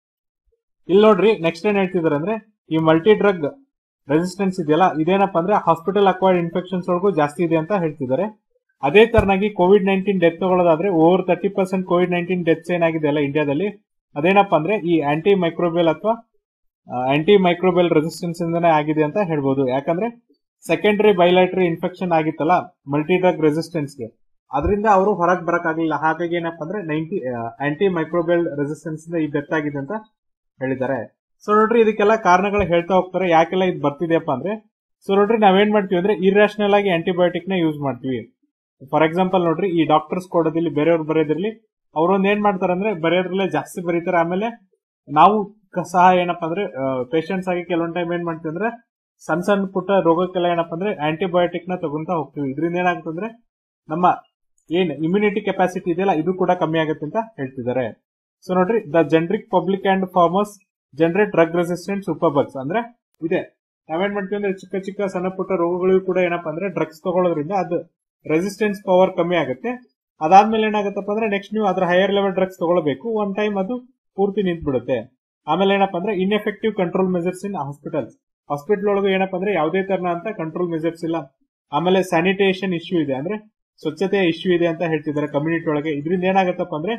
ಇಲ್ಲಿ ನೋಡ್ರಿ ನೆಕ್ಸ್ಟ್ ಏನ್ ಹೇಳ್ತಿದ್ದಾರೆ ಅಂದ್ರೆ ಈ ಮಲ್ಟಿ ಡ್ರಗ್ ರೆಸಿಸ್ಟೆನ್ಸ್ ಇದೆಯಲ್ಲ ಇದೇನಪ್ಪ ಅಂದ್ರೆ ಹಾಸ್ಪಿಟಲ್ ಅಕ್ವೈರ್ಡ್ ಇನ್ಫೆಕ್ಷನ್ಸ್ ಒಳಗೂ ಜಾಸ್ತಿ ಇದೆ ಅಂತ ಹೇಳ್ತಿದ್ದಾರೆ ಅದೇ ತರನಾಗಿ ಕೋವಿಡ್ ನೈನ್ಟೀನ್ ಡೆತ್ ತಗೊಳ್ಳೋದಾದ್ರೆ over thirty percent COVID nineteen deaths ಏನಾಗಿದೆ ಅಲ್ಲ ಇಂಡಿಯಾದಲ್ಲಿ ಅದೇನಪ್ಪ ಅಂದ್ರೆ ಈ ಆಂಟಿ ಮೈಕ್ರೋಬಿಯಲ್ ಅಥವಾ ಆಂಟಿ ಮೈಕ್ರೋಬೆಲ್ ರೆಸಿಸ್ಟೆನ್ಸ್ ಇಂದನೇ ಆಗಿದೆ ಅಂತ ಹೇಳ್ಬೋದು ಯಾಕಂದ್ರೆ ಸೆಕೆಂಡರಿ ಬೈಲೈಟ್ರಿ ಇನ್ಫೆಕ್ಷನ್ ಆಗಿತ್ತಲ್ಲ ಮಲ್ಟಿ ಡ್ರಗ್ ರೆಸಿಸ್ಟೆನ್ಸ್ಗೆ ಅದರಿಂದ ಅವರು ಹೊರಗೆ ಬರಕ್ಕಾಗಲಿಲ್ಲ ಹಾಗಾಗಿ ಏನಪ್ಪಾ ಅಂದ್ರೆ ನೈಂಟಿ ಆಂಟಿ ಮೈಕ್ರೋಬೆಲ್ ರೆಸಿಸ್ಟೆನ್ಸ್ ಇಂದ ಈ ಡೆತ್ ಆಗಿದೆ ಅಂತ ಹೇಳಿದ್ದಾರೆ ಸೊ ನೋಡ್ರಿ ಇದಕ್ಕೆಲ್ಲ ಕಾರಣಗಳು ಹೇಳ್ತಾ ಹೋಗ್ತಾರೆ ಯಾಕೆಲ್ಲ ಇದು ಬರ್ತಿದೆಯಪ್ಪ ಅಂದ್ರೆ ಸೊ ನೋಡ್ರಿ ನಾವೇನ್ ಮಾಡ್ತೀವಿ ಅಂದ್ರೆ ಇರ್ಯಾಷನಲ್ ಆಗಿ ಆಂಟಿಬಯೋಟಿಕ್ ನ ಯೂಸ್ ಮಾಡ್ತೀವಿ ಫಾರ್ ಎಕ್ಸಾಂಪಲ್ ನೋಡ್ರಿ ಈ ಡಾಕ್ಟರ್ಸ್ ಕೊಡೋದಿಲ್ಲಿ ಬೇರೆಯವ್ರು ಬರೆಯೋದಿರ್ಲಿ ಅವ್ರೊಂದ್ ಏನ್ ಮಾಡ್ತಾರೆ ಅಂದ್ರೆ ಬರೆಯೋದ್ರಲ್ಲೇ ಜಾಸ್ತಿ ಬರೀತಾರೆ ಆಮೇಲೆ ನಾವು ಕ- ಸಹ ಏನಪ್ಪಾ ಅಂದ್ರೆ ಪೇಷಂಟ್ಸ್ ಆಗಿ ಕೆಲವೊಂದ್ ಟೈಮ್ ಏನ್ ಮಾಡ್ತೀವಿ ಅಂದ್ರೆ ಸಣ್ಣ ಸಣ್ಣ ಪುಟ್ಟ ರೋಗಕ್ಕೆಲ್ಲ ಏನಪ್ಪಾ ಅಂದ್ರೆ ಆಂಟಿಬಯೋಟಿಕ್ ನ ತಗೊಂತ ಹೋಗ್ತೀವಿ ಇದರಿಂದ ಏನಾಗುತ್ತೆ ಅಂದ್ರೆ ನಮ್ಮ ಏನ್ ಇಮ್ಯುನಿಟಿ ಕೆಪಾಸಿಟಿ ಇದೆಯಲ್ಲ ಇದು ಕೂಡ ಕಮ್ಮಿ ಆಗುತ್ತೆ ಅಂತ ಹೇಳ್ತಿದ್ದಾರೆ ಸೊ ನೋಡ್ರಿ the generic public and farmers generate drug resistant superbugs ಅಂದ್ರೆ ಇದೆ ನಾವೇನ್ ಮಾಡ್ತೀವಿ ಅಂದ್ರೆ ಚಿಕ್ಕ ಚಿಕ್ಕ ಸಣ್ಣ ಪುಟ್ಟ ರೋಗಗಳಿಗೂ ಕೂಡ ಏನಪ್ಪಾ ಅಂದ್ರೆ ಡ್ರಗ್ಸ್ ತಗೊಳ್ಳೋದ್ರಿಂದ ಅದು ರೆಸಿಸ್ಟೆನ್ಸ್ ಪವರ್ ಕಮ್ಮಿ ಆಗುತ್ತೆ ಅದಾದ್ಮೇಲೆ ಏನಾಗುತ್ತಪ್ಪ ಅಂದ್ರೆ ನೆಕ್ಸ್ಟ್ ನೀವು ಅದ್ರ ಹೈಯರ್ ಲೆವೆಲ್ ಡ್ರಗ್ಸ್ ತಗೊಳ್ಬೇಕು ಒನ್ ಟೈಮ್ ಅದು ಪೂರ್ತಿ ನಿಂತ್ಬಿಡುತ್ತೆ ಆಮೇಲೆ ಏನಪ್ಪಾ ಅಂದ್ರೆ ineffective control measures in hospitals hospital ಒಳಗೆ ಏನಪ್ಪಾ ಅಂದ್ರೆ ಯಾವುದೇ ತರನ ಅಂತ ಕಂಟ್ರೋಲ್ ಮೆಜರ್ಸ್ ಇಲ್ಲ ಆಮೇಲೆ ಸ್ಯಾನಿಟೇಷನ್ ಇಶ್ಯೂ ಇದೆ ಅಂದ್ರೆ ಸ್ವಚ್ಛತೆಯ ಇಶ್ಯೂ ಇದೆ ಅಂತ ಹೇಳ್ತಿದ್ದಾರೆ ಕಮ್ಯುನಿಟಿ ಒಳಗೆ ಇದರಿಂದ ಏನಾಗುತ್ತಪ್ಪ ಅಂದ್ರೆ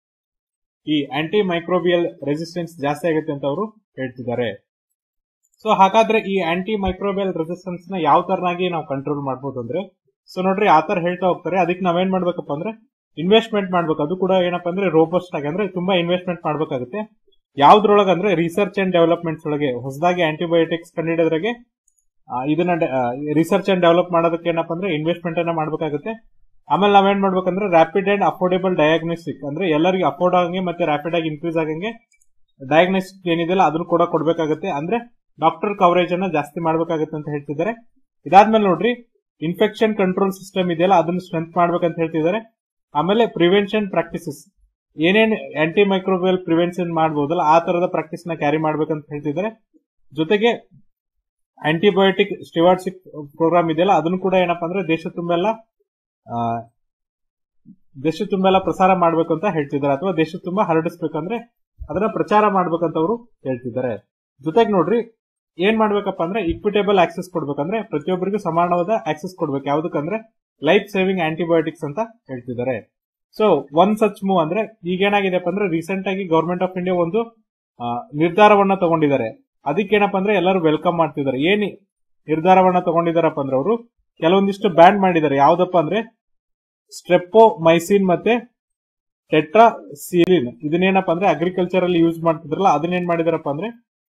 ಈ ಆಂಟಿ ಮೈಕ್ರೋಬಿಯಲ್ ರೆಸಿಸ್ಟೆನ್ಸ್ ಜಾಸ್ತಿ ಆಗುತ್ತೆ ಅಂತ ಅವರು ಹೇಳ್ತಿದ್ದಾರೆ ಸೊ ಹಾಗಾದ್ರೆ ಈ ಆಂಟಿ ಮೈಕ್ರೋಬಿಯಲ್ ರೆಸಿಸ್ಟೆನ್ಸ್ ನ ಯಾವ ತರನಾಗಿ ನಾವು ಕಂಟ್ರೋಲ್ ಮಾಡ್ಬೋದು ಅಂದ್ರೆ ಸೊ ನೋಡ್ರಿ ಆ ತರ ಹೇಳ್ತಾ ಹೋಗ್ತಾರೆ ಅದಕ್ಕೆ ನಾವೇನ್ ಮಾಡ್ಬೇಕಪ್ಪ ಅಂದ್ರೆ ಇನ್ವೆಸ್ಟ್ಮೆಂಟ್ ಮಾಡ್ಬೇಕು ಅದು ಕೂಡ ಏನಪ್ಪಾ ಅಂದ್ರೆ ರೋಬಸ್ಟ್ ಆಗಿ ಅಂದ್ರೆ ತುಂಬಾ ಇನ್ವೆಸ್ಟ್ಮೆಂಟ್ ಮಾಡ್ಬೇಕಾಗುತ್ತೆ ಯಾವ್ದ್ರೊಳಗೆ ಅಂದ್ರೆ ರಿಸರ್ಚ್ ಅಂಡ್ ಡೆವಲಪ್ಮೆಂಟ್ಸ್ ಒಳಗೆ ಹೊಸದಾಗಿ ಆಂಟಿಬಯೋಟಿಕ್ಸ್ ಕಂಡುಹಿಡಿದ್ರಾಗೆ ಆ, ಇದನ್ನ ರಿಸರ್ಚ್ ಅಂಡ್ ಡೆವಲಪ್ ಮಾಡೋದಕ್ಕೆ ಏನಪ್ಪಾ ಅಂದ್ರೆ ಇನ್ವೆಸ್ಟ್ಮೆಂಟ್ ಅನ್ನ ಮಾಡ್ಬೇಕಾಗುತ್ತೆ ಆಮೇಲೆ ನಾವೇನ್ ಮಾಡ್ಬೇಕಂದ್ರೆ ರ್ಯಾಪಿಡ್ ಅಂಡ್ ಅಫೋರ್ಡೆಬಲ್ ಡಯಾಗ್ನೋಸ್ಟಿಕ್ ಅಂದ್ರೆ ಎಲ್ಲರಿಗೂ ಅಫೋರ್ಡ್ ಆಗಂಗೆ ಮತ್ತೆ ರ್ಯಾಪಿಡ್ ಆಗಿ ಇನ್ಕ್ರೀಸ್ ಆಗಂಗೆ ಡಯಾಗ್ನೋಸ್ಟಿಕ್ ಏನಿದೆಯಲ್ಲ ಅದನ್ನು ಕೂಡ ಕೊಡ್ಬೇಕಾಗುತ್ತೆ ಅಂದ್ರೆ ಡಾಕ್ಟರ್ ಕವರೇಜ್ ಅನ್ನ ಜಾಸ್ತಿ ಮಾಡ್ಬೇಕಾಗುತ್ತೆ ಅಂತ ಹೇಳ್ತಿದ್ದಾರೆ ಇದಾದ್ಮೇಲೆ ನೋಡ್ರಿ ಇನ್ಫೆಕ್ಷನ್ ಕಂಟ್ರೋಲ್ ಸಿಸ್ಟಮ್ ಇದೆಯಲ್ಲ ಅದನ್ನು ಸ್ಟ್ರೆಂತ್ ಮಾಡ್ಬೇಕಂತ ಹೇಳ್ತಿದ್ದಾರೆ ಆಮೇಲೆ ಪ್ರಿವೆನ್ಷನ್ ಪ್ರಾಕ್ಟೀಸಸ್ ಏನೇನ್ ಆಂಟಿ ಮೈಕ್ರೋಬಿಯಲ್ ಪ್ರಿವೆನ್ಷನ್ ಮಾಡಬಹುದಲ್ಲ ಆ ತರದ ಪ್ರಾಕ್ಟೀಸ್ ನ ಕ್ಯಾರಿ ಮಾಡ್ಬೇಕಂತ ಹೇಳ್ತಿದ್ದಾರೆ ಜೊತೆಗೆ ಆಂಟಿಬಯೋಟಿಕ್ ಸ್ಟಿವಾರ್ಡ್ಸಿಪ್ ಪ್ರೋಗ್ರಾಮ್ ಇದೆಯಲ್ಲ ಅದನ್ನು ಕೂಡ ಏನಪ್ಪಾ ಅಂದ್ರೆ ದೇಶ ತುಂಬೆಲ್ಲ ಆ, ದೇಶ ತುಂಬೆಲ್ಲ ಪ್ರಸಾರ ಮಾಡ್ಬೇಕು ಅಂತ ಹೇಳ್ತಿದ್ದಾರೆ ಅಥವಾ ದೇಶ ತುಂಬಾ ಹರಡಿಸ್ಬೇಕಂದ್ರೆ ಅದನ್ನ ಪ್ರಚಾರ ಮಾಡ್ಬೇಕಂತ ಅವರು ಹೇಳ್ತಿದ್ದಾರೆ ಜೊತೆಗೆ ನೋಡ್ರಿ ಏನ್ ಮಾಡ್ಬೇಕಪ್ಪ ಅಂದ್ರೆ ಇಕ್ವಿಟೇಬಲ್ ಆಕ್ಸೆಸ್ ಕೊಡ್ಬೇಕಂದ್ರೆ ಪ್ರತಿಯೊಬ್ಬರಿಗೂ ಸಮಾನವಾದ ಆಕ್ಸೆಸ್ ಕೊಡ್ಬೇಕು ಯಾವ್ದಕ್ಕಂದ್ರೆ ಲೈಫ್ ಸೇವಿಂಗ್ ಆಂಟಿಬಯೋಟಿಕ್ಸ್ ಅಂತ ಹೇಳ್ತಿದ್ದಾರೆ ಸೊ ಒನ್ ಸಚ್ ಮೂವ್ ಅಂದ್ರೆ ಈಗ ಏನಾಗಿದೆಪ್ಪ ಅಂದ್ರೆ ರೀಸೆಂಟ್ ಆಗಿ ಗವರ್ಮೆಂಟ್ ಆಫ್ ಇಂಡಿಯಾ ಒಂದು ಆ, ನಿರ್ಧಾರವನ್ನ ತಗೊಂಡಿದ್ದಾರೆ ಅದಕ್ಕೇನಪ್ಪ ಅಂದ್ರೆ ಎಲ್ಲರೂ ವೆಲ್ಕಮ್ ಮಾಡ್ತಿದ್ದಾರೆ ಏನ್ ನಿರ್ಧಾರವನ್ನ ತಗೊಂಡಿದಾರಪ್ಪ ಅಂದ್ರೆ ಅವರು ಕೆಲವೊಂದಿಷ್ಟು ಬ್ಯಾನ್ ಮಾಡಿದ್ದಾರೆ ಯಾವ್ದಪ್ಪ ಅಂದ್ರೆ ಸ್ಟ್ರೆಪ್ಪೋ ಮೈಸಿನ್ ಮತ್ತೆ ಟೆಟ್ರಾ ಸೀಲಿನ್ ಇದನ್ನೇನಪ್ಪ ಅಂದ್ರೆ ಅಗ್ರಿಕಲ್ಚರ್ ಅಲ್ಲಿ ಯೂಸ್ ಮಾಡ್ತಿದ್ರಲ್ಲ ಅದನ್ನೇನ್ ಮಾಡಿದಾರಪ್ಪ ಅಂದ್ರೆ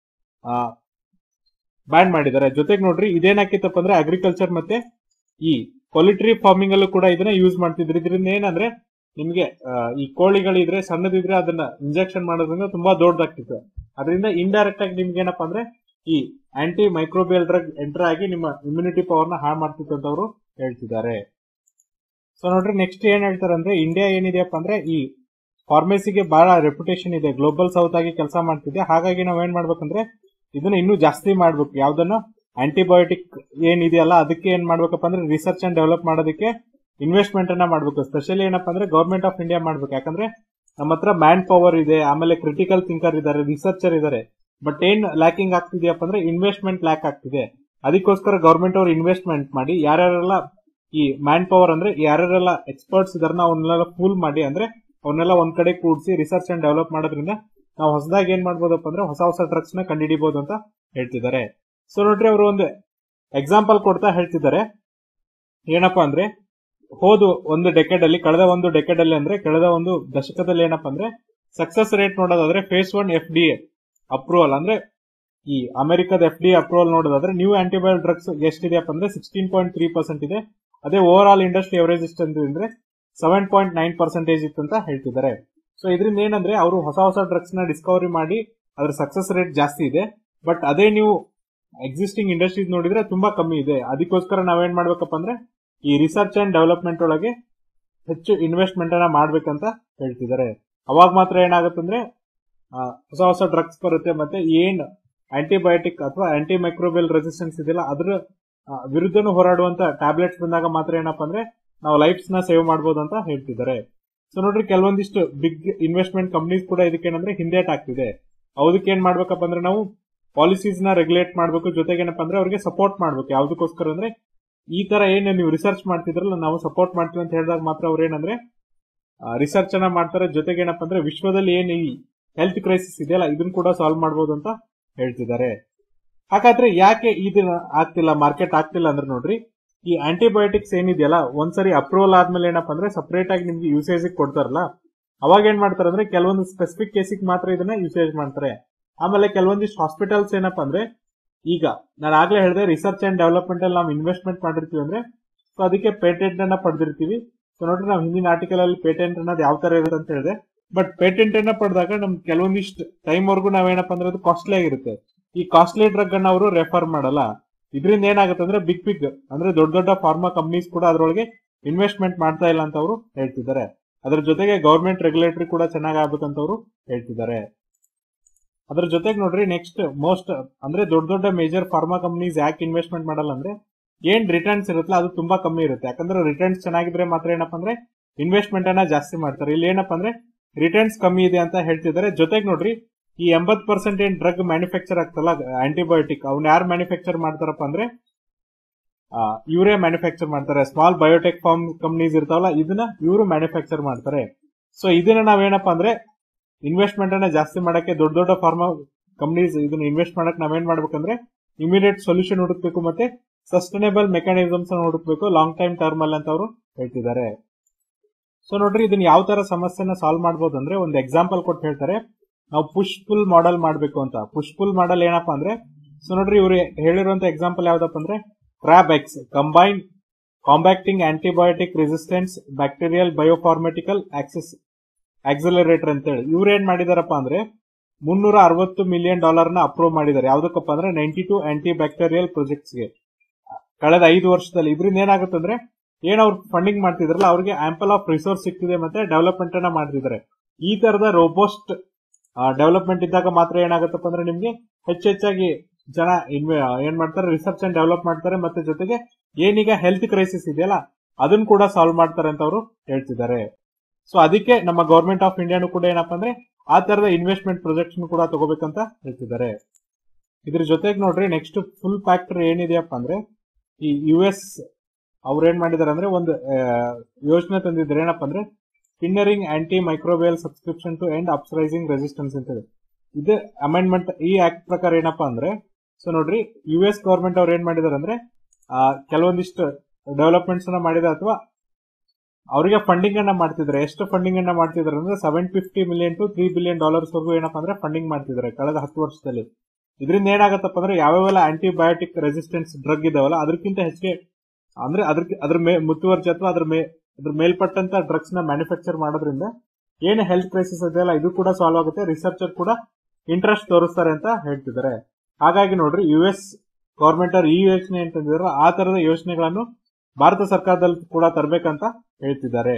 ಬ್ಯಾನ್ ಮಾಡಿದ್ದಾರೆ ಜೊತೆಗೆ ನೋಡ್ರಿ ಇದೇನಾಕಿತ್ತಪ್ಪ ಅಂದ್ರೆ ಅಗ್ರಿಕಲ್ಚರ್ ಮತ್ತೆ ಈ ಪೊಲಿಟ್ರಿ ಫಾರ್ಮಿಂಗ್ ಅಲ್ಲೂ ಕೂಡ ಇದನ್ನ ಯೂಸ್ ಮಾಡ್ತಿದ್ರು ಇದರಿಂದ ಏನಂದ್ರೆ ನಿಮ್ಗೆ ಆ, ಈ ಕೋಳಿಗಳಿದ್ರೆ ಸಣ್ಣದಿದ್ರೆ ಅದನ್ನ ಇಂಜೆಕ್ಷನ್ ಮಾಡೋದ್ರಿಂದ ತುಂಬಾ ದೊಡ್ಡದಾಗ್ತಿತ್ತು ಅದರಿಂದ ಇಂಡೈರೆಕ್ಟ್ ಆಗಿ ನಿಮ್ಗೆ ಏನಪ್ಪಾ ಅಂದ್ರೆ ಈ ಆಂಟಿ ಮೈಕ್ರೋಬಿಯಲ್ ಡ್ರಗ್ ಎಂಟರ್ ಆಗಿ ನಿಮ್ಮ ಇಮ್ಯುನಿಟಿ ಪವರ್ ನ ಹಾಳು ಮಾಡ್ತಿತ್ತು ಅಂತ ಅವರು ಹೇಳ್ತಿದ್ದಾರೆ ಸೊ ನೋಡ್ರಿ ನೆಕ್ಸ್ಟ್ ಏನ್ ಹೇಳ್ತಾರೆ ಅಂದ್ರೆ ಇಂಡಿಯಾ ಏನಿದೆಯಪ್ಪ ಅಂದ್ರೆ ಈ ಫಾರ್ಮಸಿಗೆ ಬಹಳ ರೆಪ್ಯುಟೇಷನ್ ಇದೆ ಗ್ಲೋಬಲ್ ಸೌತ್ ಆಗಿ ಕೆಲಸ ಮಾಡ್ತಿದೆ ಹಾಗಾಗಿ ನಾವ್ ಏನ್ ಮಾಡ್ಬೇಕಂದ್ರೆ ಇದನ್ನ ಇನ್ನೂ ಜಾಸ್ತಿ ಮಾಡ್ಬೇಕು ಯಾವ್ದನ್ನ ಆಂಟಿಬಯೋಟಿಕ್ ಏನಿದೆಯಲ್ಲ ಅದಕ್ಕೆ ಏನ್ ಮಾಡ್ಬೇಕಪ್ಪ ಅಂದ್ರೆ ರಿಸರ್ಚ್ ಅಂಡ್ ಡೆವಲಪ್ ಮಾಡೋದಕ್ಕೆ ಇನ್ವೆಸ್ಟ್ಮೆಂಟ್ ಅನ್ನ ಮಾಡ್ಬೇಕು ಸ್ಪೆಷಲಿ ಏನಪ್ಪಾ ಅಂದ್ರೆ ಗವರ್ಮೆಂಟ್ ಆಫ್ ಇಂಡಿಯಾ ಮಾಡ್ಬೇಕು ಯಾಕಂದ್ರೆ ನಮ್ಮ ಹತ್ರ ಮ್ಯಾನ್ ಪವರ್ ಇದೆ ಆಮೇಲೆ ಕ್ರಿಟಿಕಲ್ ಥಿಂಕರ್ ಇದಾರೆ ರಿಸರ್ಚರ್ ಇದಾರೆ ಬಟ್ ಏನ್ ಲ್ಯಾಕಿಂಗ್ ಆಗ್ತಿದೆಯಪ್ಪ ಅಂದ್ರೆ ಇನ್ವೆಸ್ಟ್ಮೆಂಟ್ ಲ್ಯಾಕ್ ಆಗ್ತಿದೆ ಅದಕ್ಕೋಸ್ಕರ ಗವರ್ಮೆಂಟ್ ಅವರು ಇನ್ವೆಸ್ಟ್ಮೆಂಟ್ ಮಾಡಿ ಯಾರ್ಯಾರೆಲ್ಲ ಈ ಮ್ಯಾನ್ ಪವರ್ ಅಂದ್ರೆ ಯಾರ್ಯಾರೆಲ್ಲ ಎಕ್ಸ್ಪರ್ಟ್ಸ್ ಇದಾರನ್ನ ಅವನ್ನೆಲ್ಲ ಫೂಲ್ ಮಾಡಿ ಅಂದ್ರೆ ಅವನ್ನೆಲ್ಲ ಒಂದ್ ಕಡೆ ಕೂಡಿಸಿ ರಿಸರ್ಚ್ ಅಂಡ್ ಡೆವಲಪ್ ಮಾಡೋದ್ರಿಂದ ನಾವು ಹೊಸದಾಗಿ ಏನ್ ಮಾಡ್ಬೋದಪ್ಪ ಅಂದ್ರೆ ಹೊಸ ಹೊಸ ಡ್ರಗ್ಸ್ ನ ಕಂಡುಹಿಡಿಬಹುದು ಅಂತ ಹೇಳ್ತಿದ್ದಾರೆ ಸೊ ನೋಡ್ರಿ ಅವರು ಒಂದು ಎಕ್ಸಾಂಪಲ್ ಕೊಡ್ತಾ ಹೇಳ್ತಿದ್ದಾರೆ ಏನಪ್ಪಾ ಅಂದ್ರೆ ಹೋದ ಒಂದು ಡೆಕೆಡ್ ಅಲ್ಲಿ ಕಳೆದ ಒಂದು ಡೆಕೆಡ್ ಅಲ್ಲಿ ಅಂದ್ರೆ ಕಳೆದ ಒಂದು ದಶಕದಲ್ಲಿ ಏನಪ್ಪಾ ಅಂದ್ರೆ ಸಕ್ಸಸ್ ರೇಟ್ ನೋಡೋದಾದ್ರೆ phase one F D approval ಅಂದ್ರೆ ಈ ಅಮೆರಿಕದ ಎಫ್ ಡಿ ಅಪ್ರೂವಲ್ ನೋಡೋದಾದ್ರೆ ನ್ಯೂ ಆಂಟಿಬಯೋಟಿಕ್ ಡ್ರಗ್ಸ್ ಎಷ್ಟಿದೆಯಪ್ಪ ಅಂದ್ರೆ ಸಿಕ್ಸ್ಟೀನ್ ಪಾಯಿಂಟ್ ತ್ರೀ ಪರ್ಸೆಂಟ್ ಇದೆ ಅದೇ ಓವರ್ ಆಲ್ ಇಂಡಸ್ಟ್ರಿ ಎವರೇಜ್ ಎಷ್ಟು ಅಂದ್ರೆ ಸೆವೆನ್ ಪಾಯಿಂಟ್ ನೈನ್ ಪರ್ಸೆಂಟೇಜ್ ಇತ್ತು ಅಂತ ಹೇಳ್ತಿದ್ದಾರೆ ಸೊ ಇದರಿಂದ ಏನಂದ್ರೆ ಅವರು ಹೊಸ ಹೊಸ ಡ್ರಗ್ಸ್ ನ ಡಿಸ್ಕವರಿ ಮಾಡಿ ಅದ್ರ ಸಕ್ಸಸ್ ರೇಟ್ ಜಾಸ್ತಿ ಇದೆ ಬಟ್ ಅದೇ ನೀವು ಎಕ್ಸಿಸ್ಟಿಂಗ್ ಇಂಡಸ್ಟ್ರೀಸ್ ನೋಡಿದ್ರೆ ತುಂಬಾ ಕಮ್ಮಿ ಇದೆ ಅದಕ್ಕೋಸ್ಕರ ನಾವೇನ್ ಮಾಡ್ಬೇಕಪ್ಪ ಅಂದ್ರೆ ಈ ರಿಸರ್ಚ್ ಅಂಡ್ ಡೆವಲಪ್ಮೆಂಟ್ ಒಳಗೆ ಹೆಚ್ಚು ಇನ್ವೆಸ್ಟ್ಮೆಂಟ್ ಅನ್ನ ಮಾಡ್ಬೇಕಂತ ಹೇಳ್ತಿದ್ದಾರೆ ಅವಾಗ ಮಾತ್ರ ಏನಾಗುತ್ತಂದ್ರೆ ಆ, ಹೊಸ ಹೊಸ ಡ್ರಗ್ಸ್ ಬರುತ್ತೆ ಮತ್ತೆ ಏನ್ ಆಂಟಿಬಯೋಟಿಕ್ ಅಥವಾ ಆಂಟಿ ಮೈಕ್ರೋಬಿಯಲ್ ರೆಸಿಸ್ಟೆನ್ಸ್ ಇದೆಯಲ್ಲ ಅದ್ರ ಆ, ವಿರುದ್ಧನೂ ಹೋರಾಡುವಂತ ಟ್ಯಾಬ್ಲೆಟ್ಸ್ ಬಂದಾಗ ಮಾತ್ರ ಏನಪ್ಪಾ ಅಂದ್ರೆ ನಾವು ಲೈಫ್ಸ್ ನ ಸೇವ್ ಮಾಡಬಹುದು ಅಂತ ಹೇಳ್ತಿದ್ದಾರೆ ಸೊ ನೋಡ್ರಿ ಕೆಲವೊಂದಿಷ್ಟು ಬಿಗ್ ಇನ್ವೆಸ್ಟ್ಮೆಂಟ್ ಕಂಪ್ನೀಸ್ ಕೂಡ ಇದಕ್ಕೇನಂದ್ರೆ ಹಿಂದೇಟ್ ಆಗ್ತಿದೆ ಅದಕ್ಕೆ ಏನ್ ಮಾಡ್ಬೇಕಪ್ಪ ಅಂದ್ರೆ ನಾವು ಪಾಲಿಸೀಸ್ ನ ರೆಗ್ಯುಲೇಟ್ ಮಾಡ್ಬೇಕು ಜೊತೆಗೆ ಏನಪ್ಪಾ ಅಂದ್ರೆ ಅವ್ರಿಗೆ ಸಪೋರ್ಟ್ ಮಾಡ್ಬೇಕು ಯಾವ್ದಕ್ಕೋಸ್ಕರ ಅಂದ್ರೆ ಈ ತರ ಏನ್ ನೀವು ರಿಸರ್ಚ್ ಮಾಡ್ತಿದ್ರಲ್ಲ ನಾವು ಸಪೋರ್ಟ್ ಮಾಡ್ತೀವಿ ಅಂತ ಹೇಳಿದಾಗ ಮಾತ್ರ ಅವ್ರು ಏನಂದ್ರೆ ರಿಸರ್ಚ್ ಅನ್ನ ಮಾಡ್ತಾರೆ ಜೊತೆಗೆ ಏನಪ್ಪಾ ಅಂದ್ರೆ ವಿಶ್ವದಲ್ಲಿ ಏನ್ ಈ ಹೆಲ್ತ್ ಕ್ರೈಸಿಸ್ ಇದೆಯಲ್ಲ ಇದನ್ನ ಕೂಡ ಸಾಲ್ವ್ ಮಾಡಬಹುದು ಅಂತ ಹೇಳ್ತಿದ್ದಾರೆ ಹಾಗಾದ್ರೆ ಯಾಕೆ ಇದನ್ನ ಆಗ್ತಿಲ್ಲ ಮಾರ್ಕೆಟ್ ಆಗ್ತಿಲ್ಲ ಅಂದ್ರೆ ನೋಡ್ರಿ ಈ ಆಂಟಿಬಯೋಟಿಕ್ಸ್ ಏನಿದೆಯಲ್ಲ ಒಂದ್ಸರಿ ಅಪ್ರೂವಲ್ ಆದ್ಮೇಲೆ ಏನಪ್ಪಾ ಅಂದ್ರೆ ಸಪರೇಟ್ ಆಗಿ ನಿಮ್ಗೆ ಯೂಸೇಜ್ ಕೊಡ್ತಾರಲ್ಲ ಅವಾಗ ಏನ್ ಮಾಡ್ತಾರೆ ಅಂದ್ರೆ ಕೆಲವೊಂದು ಸ್ಪೆಸಿಫಿಕ್ ಕೇಸಿಗೆ ಮಾತ್ರ ಇದನ್ನ ಯೂಸೇಜ್ ಮಾಡ್ತಾರೆ ಆಮೇಲೆ ಕೆಲವೊಂದಿಷ್ಟು ಹಾಸ್ಪಿಟಲ್ಸ್ ಏನಪ್ಪಾ ಅಂದ್ರೆ ಈಗ ನಾನು ಆಗ್ಲೇ ಹೇಳಿದೆ ರಿಸರ್ಚ್ ಅಂಡ್ ಡೆವಲಪ್ಮೆಂಟ್ ಅಲ್ಲಿ ನಾವು ಇನ್ವೆಸ್ಟ್ಮೆಂಟ್ ಮಾಡಿರ್ತೀವಿ ಅಂದ್ರೆ ಸೊ ಅದಕ್ಕೆ ಪೇಟೆಂಟ್ ಅನ್ನ ಪಡೆದಿರ್ತೀವಿ ಸೊ ನೋಡ್ರಿ ನಾವು ಹಿಂದಿನ ಆರ್ಟಿಕಲ್ ಅಲ್ಲಿ ಪೇಟೆಂಟ್ ಅನ್ನೋದು ಯಾವ ತರ ಇರುತ್ತೆ ಅಂತ ಹೇಳಿದೆ ಬಟ್ ಪೇಟೆಂಟ್ ಅನ್ನ ಪಡೆದಾಗ ನಮ್ಗೆ ಕೆಲವೊಂದಿಷ್ಟು ಟೈಮ್ ವರ್ಗು ನಾವೇನಪ್ಪ ಅಂದ್ರೆ ಅದು ಕಾಸ್ಟ್ಲಿ ಆಗಿರುತ್ತೆ ಈ ಕಾಸ್ಟ್ಲಿ ಡ್ರಗ್ ಅನ್ನ ಅವರು ರೆಫರ್ ಮಾಡಲ್ಲ ಇದರಿಂದ ಏನಾಗುತ್ತೆ ಅಂದ್ರೆ ಬಿಗ್ ಬಿಗ್ ಅಂದ್ರೆ ದೊಡ್ಡ ದೊಡ್ಡ ಫಾರ್ಮಾ ಕಂಪ್ನೀಸ್ ಕೂಡ ಅದರೊಳಗೆ ಇನ್ವೆಸ್ಟ್ಮೆಂಟ್ ಮಾಡ್ತಾ ಇಲ್ಲ ಅಂತ ಅವರು ಹೇಳ್ತಿದ್ದಾರೆ ಅದ್ರ ಜೊತೆಗೆ ಗೌರ್ಮೆಂಟ್ ರೆಗ್ಯುಲೇಟರಿ ಕೂಡ ಚೆನ್ನಾಗಿ ಆಗ್ಬೇಕಂತ ಅವರು ಹೇಳ್ತಿದ್ದಾರೆ ಅದ್ರ ಜೊತೆಗೆ ನೋಡ್ರಿ ನೆಕ್ಸ್ಟ್ ಮೋಸ್ಟ್ ಅಂದ್ರೆ ದೊಡ್ಡ ದೊಡ್ಡ ಮೇಜರ್ ಫಾರ್ಮಾ ಕಂಪ್ನೀಸ್ ಯಾಕೆ ಇನ್ವೆಸ್ಟ್ಮೆಂಟ್ ಮಾಡಲ್ಲ ಅಂದ್ರೆ ಏನ್ ರಿಟರ್ನ್ಸ್ ಇರುತ್ತಲ್ಲ ಅದು ತುಂಬಾ ಕಮ್ಮಿ ಇರುತ್ತೆ ಯಾಕಂದ್ರೆ ರಿಟರ್ನ್ಸ್ ಚೆನ್ನಾಗಿದ್ರೆ ಮಾತ್ರ ಏನಪ್ಪಾ ಅಂದ್ರೆ ಇನ್ವೆಸ್ಟ್ಮೆಂಟ್ ಅನ್ನ ಜಾಸ್ತಿ ಮಾಡ್ತಾರೆ ಇಲ್ಲಿ ಏನಪ್ಪಾ ಅಂದ್ರೆ ರಿಟರ್ನ್ಸ್ ಕಮ್ಮಿ ಇದೆ ಅಂತ ಹೇಳ್ತಿದ್ದಾರೆ ಜೊತೆಗೆ ನೋಡ್ರಿ ಈ ಎಂಬತ್ ಪರ್ಸೆಂಟ್ ಏನ್ ಡ್ರಗ್ ಮ್ಯಾನುಫ್ಯಾಕ್ಚರ್ ಆಗ್ತಲ್ಲ ಆಂಟಿಬಯೋಟಿಕ್ ಅವ್ನ ಯಾರು ಮ್ಯಾನುಫ್ಯಾಕ್ಚರ್ ಮಾಡ್ತಾರಪ್ಪ ಅಂದ್ರೆ ಇವರೇ ಮ್ಯಾನುಫ್ಯಾಕ್ಚರ್ ಮಾಡ್ತಾರೆ ಸ್ಮಾಲ್ ಬಯೋಟೆಕ್ ಫಾರ್ಮ್ ಕಂಪ್ನೀಸ್ ಇರ್ತಾವಲ್ಲ ಇದನ್ನ ಇವರು ಮ್ಯಾನುಫ್ಯಾಕ್ಚರ್ ಮಾಡ್ತಾರೆ ಸೊ ಇದನ್ನ ನಾವೇನಪ್ಪ ಅಂದ್ರೆ ಇನ್ವೆಸ್ಟ್ಮೆಂಟ್ ಅನ್ನ ಜಾಸ್ತಿ ಮಾಡಕ್ಕೆ ದೊಡ್ಡ ದೊಡ್ಡ ಫಾರ್ಮಾ ಕಂಪ್ನೀಸ್ ಇದನ್ನ ಇನ್ವೆಸ್ಟ್ ಮಾಡಕ್ ನಾವೇನ್ ಮಾಡ್ಬೇಕಂದ್ರೆ ಇಮಿಡಿಯೇಟ್ ಸೊಲ್ಯೂಷನ್ ಹುಡುಕ್ಬೇಕು ಮತ್ತೆ ಸಸ್ಟೈನೇಬಲ್ ಮೆಕಾನಿಸಮ್ಸ್ ಹುಡುಕ್ಬೇಕು ಲಾಂಗ್ ಟೈಮ್ ಟರ್ಮ್ ಅಲ್ಲಿ ಅಂತ ಅವರು ಹೇಳ್ತಿದ್ದಾರೆ ಸೊ ನೋಡ್ರಿ ಇದನ್ನ ಯಾವ ತರ ಸಮಸ್ಯೆನ ಸಾಲ್ವ್ ಮಾಡಬಹುದು ಅಂದ್ರೆ ಒಂದು ಎಕ್ಸಾಂಪಲ್ ಕೊಟ್ಟು ಹೇಳ್ತಾರೆ ನಾವು ಪುಷ್ ಫುಲ್ ಮಾಡೆಲ್ ಮಾಡಬೇಕು ಅಂತ ಪುಷ್ ಫುಲ್ ಮಾಡೆಲ್ ಏನಪ್ಪಾ ಅಂದ್ರೆ ಸೊ ನೋಡ್ರಿ ಇವ್ರು ಹೇಳಿರುವಂತ ಎಕ್ಸಾಂಪಲ್ ಯಾವ್ದಪ್ಪ ಅಂದ್ರೆ CARB X combine combating antibiotic resistance bacterial biopharmaceutical access accelerator ಅಂತೇಳಿ ಇವ್ರು ಏನ್ ಮಾಡಿದಾರಪ್ಪ ಅಂದ್ರೆ ಮುನ್ನೂರ ಅರವತ್ತು ಮಿಲಿಯನ್ ಡಾಲರ್ ನ ಅಪ್ರೂವ್ ಮಾಡಿದ್ದಾರೆ ಯಾವ್ದಕ್ಕಪ್ಪ ಅಂದ್ರೆ ninety two anti bacterial projects ಗೆ ಕಳೆದ ಐದು ವರ್ಷದಲ್ಲಿ ಇದರಿಂದ ಏನಾಗುತ್ತೆ ಅಂದ್ರೆ ಏನ್ ಅವ್ರು ಫಂಡಿಂಗ್ ಮಾಡ್ತಿದ್ರಲ್ಲ ಅವ್ರಿಗೆ ಆಂಪಲ್ ಆಫ್ ರಿಸೋರ್ಸ್ ಸಿಗ್ತಿದೆ ಮತ್ತೆ ಡೆವಲಪ್ಮೆಂಟ್ ಅನ್ನ ಮಾಡ್ತಿದ್ದಾರೆ ಈ ತರದ ರೋಬೋಸ್ಟ್ ಡೆವಲಪ್ಮೆಂಟ್ ಇದ್ದಾಗ ಮಾತ್ರ ಏನಾಗುತ್ತಪ್ಪ ಅಂದ್ರೆ ನಿಮ್ಗೆ ಹೆಚ್ಚೆಚ್ಚಾಗಿ ಜನ ಇನ್ವೆ ಏನ್ ಮಾಡ್ತಾರೆ ರಿಸರ್ಚ್ ಅಂಡ್ ಡೆವಲಪ್ ಮಾಡ್ತಾರೆ ಮತ್ತೆ ಜೊತೆಗೆ ಏನೀಗ ಹೆಲ್ತ್ ಕ್ರೈಸಿಸ್ ಇದೆಯಲ್ಲ ಅದನ್ನ ಕೂಡ ಸಾಲ್ವ್ ಮಾಡ್ತಾರೆ ಅಂತ ಅವರು ಹೇಳ್ತಿದ್ದಾರೆ ಸೊ ಅದಕ್ಕೆ ನಮ್ಮ ಗವರ್ಮೆಂಟ್ ಆಫ್ ಇಂಡಿಯಾನು ಕೂಡ ಏನಪ್ಪಾ ಅಂದ್ರೆ ಆ ತರದ ಇನ್ವೆಸ್ಟ್ಮೆಂಟ್ ಪ್ರಾಜೆಕ್ಟ್ಸ್ ಕೂಡ ತಗೋಬೇಕಂತ ಹೇಳ್ತಿದ್ದಾರೆ ಇದ್ರ ಜೊತೆಗೆ ನೋಡ್ರಿ ನೆಕ್ಸ್ಟ್ ಫುಲ್ ಫ್ಯಾಕ್ಟರ್ ಏನಿದೆಯಪ್ಪ ಅಂದ್ರೆ ಈ ಯು ಎಸ್ ಅವ್ರು ಏನ್ ಮಾಡಿದಾರೆ ಅಂದ್ರೆ ಒಂದು ಯೋಜನೆ ತಂದಿದ್ದಾರೆ ಏನಪ್ಪ ಅಂದ್ರೆ pioneering anti microbial subscription to end upsurging resistance ಅಂತ ಹೇಳಿ ಇದು ಅಮೆಂಡ್ಮೆಂಟ್ ಈ ಆಕ್ಟ್ ಪ್ರಕಾರ ಏನಪ್ಪಾ ಅಂದ್ರೆ ಸೊ ನೋಡ್ರಿ ಯು ಎಸ್ ಗವರ್ಮೆಂಟ್ ಅವ್ರು ಏನ್ ಮಾಡಿದಾರೆ ಅಂದ್ರೆ ಕೆಲವೊಂದಿಷ್ಟು ಡೆವಲಪ್ಮೆಂಟ್ಸ್ ಅನ್ನ ಮಾಡಿದ ಅಥವಾ ಅವರಿಗೆ ಫಂಡಿಂಗ್ ಅನ್ನ ಮಾಡ್ತಿದ್ದಾರೆ ಎಷ್ಟು ಫಂಡಿಂಗ್ ಅನ್ನ ಮಾಡ್ತಿದ್ದಾರೆ ಅಂದ್ರೆ seven fifty million to three billion dollars ವರೆಗೂ ಏನಪ್ಪಾ ಅಂದ್ರೆ ಫಂಡಿಂಗ್ ಮಾಡ್ತಿದ್ದಾರೆ ಕಳೆದ ಹತ್ತು ವರ್ಷದಲ್ಲಿ ಇದರಿಂದ ಏನಾಗತ್ತಪ್ಪ ಅಂದ್ರೆ ಯಾವ್ಯಾವೆಲ್ಲ ಆಂಟಿಬಯೋಟಿಕ್ ರೆಸಿಸ್ಟೆನ್ಸ್ ಡ್ರಗ್ ಇದಾವಲ್ಲ ಅದಕ್ಕಿಂತ ಹೆಚ್ಚಿಗೆ ಅಂದ್ರೆ ಅದ್ರ ಅದ್ರ ಮೇ ಮುತುವರ್ಜಿ ಅಥವಾ ಅದ್ರ ಮೇ ಅದ್ರ ಮೇಲ್ಪಟ್ಟಂತ ಡ್ರಗ್ಸ್ ನ ಮ್ಯಾನುಫ್ಯಾಕ್ಚರ್ ಮಾಡೋದ್ರಿಂದ ಏನು ಹೆಲ್ತ್ ಕ್ರೈಸಿಸ್ ಇದೆಯಲ್ಲ ಇದು ಕೂಡ ಸಾಲ್ವ್ ಆಗುತ್ತೆ ರಿಸರ್ಚರ್ ಕೂಡ ಇಂಟ್ರೆಸ್ಟ್ ತೋರಿಸ್ತಾರೆ ಅಂತ ಹೇಳ್ತಿದ್ದಾರೆ ಹಾಗಾಗಿ ನೋಡ್ರಿ ಯು ಎಸ್ ಗವರ್ಮೆಂಟ್ ಅವ್ರು ಈ ಯೋಜನೆ ಅಂತಂದಿದ್ರು ಆ ತರದ ಯೋಜನೆಗಳನ್ನು ಭಾರತ ಸರ್ಕಾರದಲ್ಲಿ ಕೂಡ ತರಬೇಕಂತ ಹೇಳ್ತಿದ್ದಾರೆ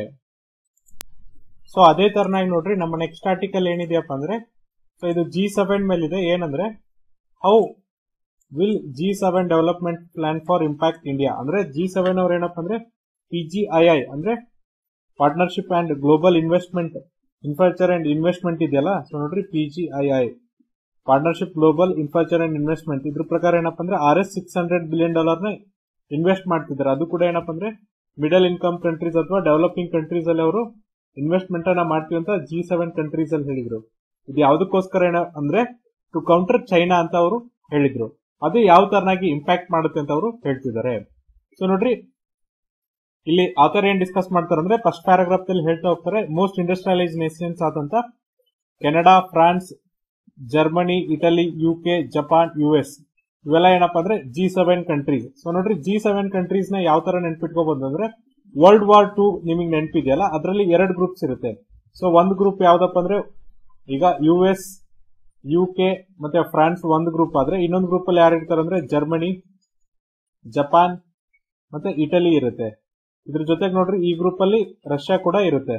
ಸೊ ಅದೇ ತರನಾಗಿ ನೋಡ್ರಿ ನಮ್ಮ ನೆಕ್ಸ್ಟ್ ಆರ್ಟಿಕಲ್ ಏನಿದೆಯಪ್ಪ ಅಂದ್ರೆ ಸೊ ಇದು ಜಿ ಸೆವೆನ್ ಮೇಲಿದೆ ಏನಂದ್ರೆ how will G seven development plan for impact India ಅಂದ್ರೆ ಜಿ ಸೆವೆನ್ ಅವ್ರ ಏನಪ್ಪ ಅಂದ್ರೆ ಪಿಜಿಐಐ ಅಂದ್ರೆ partnership and global investment infrastructure and investment ಇದೆಯಲ್ಲ ಸೊ ನೋಡ್ರಿ PGII partnership global infrastructure and investment ಇದ್ರ ಪ್ರಕಾರ ಏನಪ್ಪ ಅಂದ್ರೆ R S six hundred billion dollar ನ ಇನ್ವೆಸ್ಟ್ ಮಾಡ್ತಿದ್ದಾರೆ ಅದು ಕೂಡ ಏನಪ್ಪ ಅಂದ್ರೆ ಮಿಡಲ್ ಇನ್ಕಮ್ ಕಂಟ್ರೀಸ್ ಅಥವಾ ಡೆವಲಪಿಂಗ್ ಕಂಟ್ರೀಸ್ ಅಲ್ಲಿ ಅವರು ಇನ್ವೆಸ್ಟ್ಮೆಂಟ್ ಅನ್ನ ಮಾಡ್ತೀವಿ ಅಂತ ಜಿ ಸೆವೆನ್ ಕಂಟ್ರೀಸ್ ಅಲ್ಲಿ ಹೇಳಿದ್ರು ಇದು ಯಾವ್ದಕ್ಕೋಸ್ಕರ ಏನ ಅಂದ್ರೆ ಟು ಕೌಂಟರ್ ಚೈನಾ ಅಂತ ಅವರು ಹೇಳಿದ್ರು ಅದು ಯಾವ ತರನಾಗಿ ಇಂಪ್ಯಾಕ್ಟ್ ಮಾಡುತ್ತೆ ಅಂತ ಅವರು ಹೇಳ್ತಿದ್ದಾರೆ ಸೊ ನೋಡ್ರಿ ಇಲ್ಲಿ ಆತರ ಏನ್ ಡಿಸ್ಕಸ್ ಮಾಡ್ತಾರೆ ಅಂದ್ರೆ ಫಸ್ಟ್ ಪ್ಯಾರಾಗ್ರಾಫ್ ಅಲ್ಲಿ ಹೇಳ್ತಾ ಹೋಗ್ತಾರೆ ಮೋಸ್ಟ್ ಇಂಡಸ್ಟ್ರಿಯಲೈಸ್ ನೇಷನ್ಸ್ ಆದಂತ Canada France Germany Italy UK Japan U S ಇವೆಲ್ಲ ಏನಪ್ಪಾ ಅಂದ್ರೆ ಜಿ ಸೆವೆನ್ ಕಂಟ್ರೀಸ್ ಸೊ ನೋಡ್ರಿ ಜಿ ಸೆವೆನ್ ಕಂಟ್ರೀಸ್ ನ ಯಾವ ತರ ನೆನ್ಪಿಟ್ಕೋಬಹುದು ಅಂದ್ರೆ ವರ್ಲ್ಡ್ ವಾರ್ ಟು ನಿಮಗೆ ನೆನಪಿದೆಯಲ್ಲ ಅದರಲ್ಲಿ ಎರಡು ಗ್ರೂಪ್ಸ್ ಇರುತ್ತೆ ಸೊ ಒಂದು ಗ್ರೂಪ್ ಯಾವ್ದಪ್ಪ ಅಂದ್ರೆ ಈಗ ಯು ಎಸ್ ಯು ಕೆ ಮತ್ತೆ ಫ್ರಾನ್ಸ್ ಒಂದು ಗ್ರೂಪ್ ಆದ್ರೆ ಇನ್ನೊಂದು ಗ್ರೂಪ್ ಅಲ್ಲಿ ಯಾರು ಇರ್ತಾರೆ ಅಂದ್ರೆ ಜರ್ಮನಿ ಜಪಾನ್ ಮತ್ತೆ ಇಟಲಿ ಇರುತ್ತೆ ಇದ್ರ ಜೊತೆಗೆ ನೋಡ್ರಿ ಈ ಗ್ರೂಪ್ ಅಲ್ಲಿ ರಷ್ಯಾ ಕೂಡ ಇರುತ್ತೆ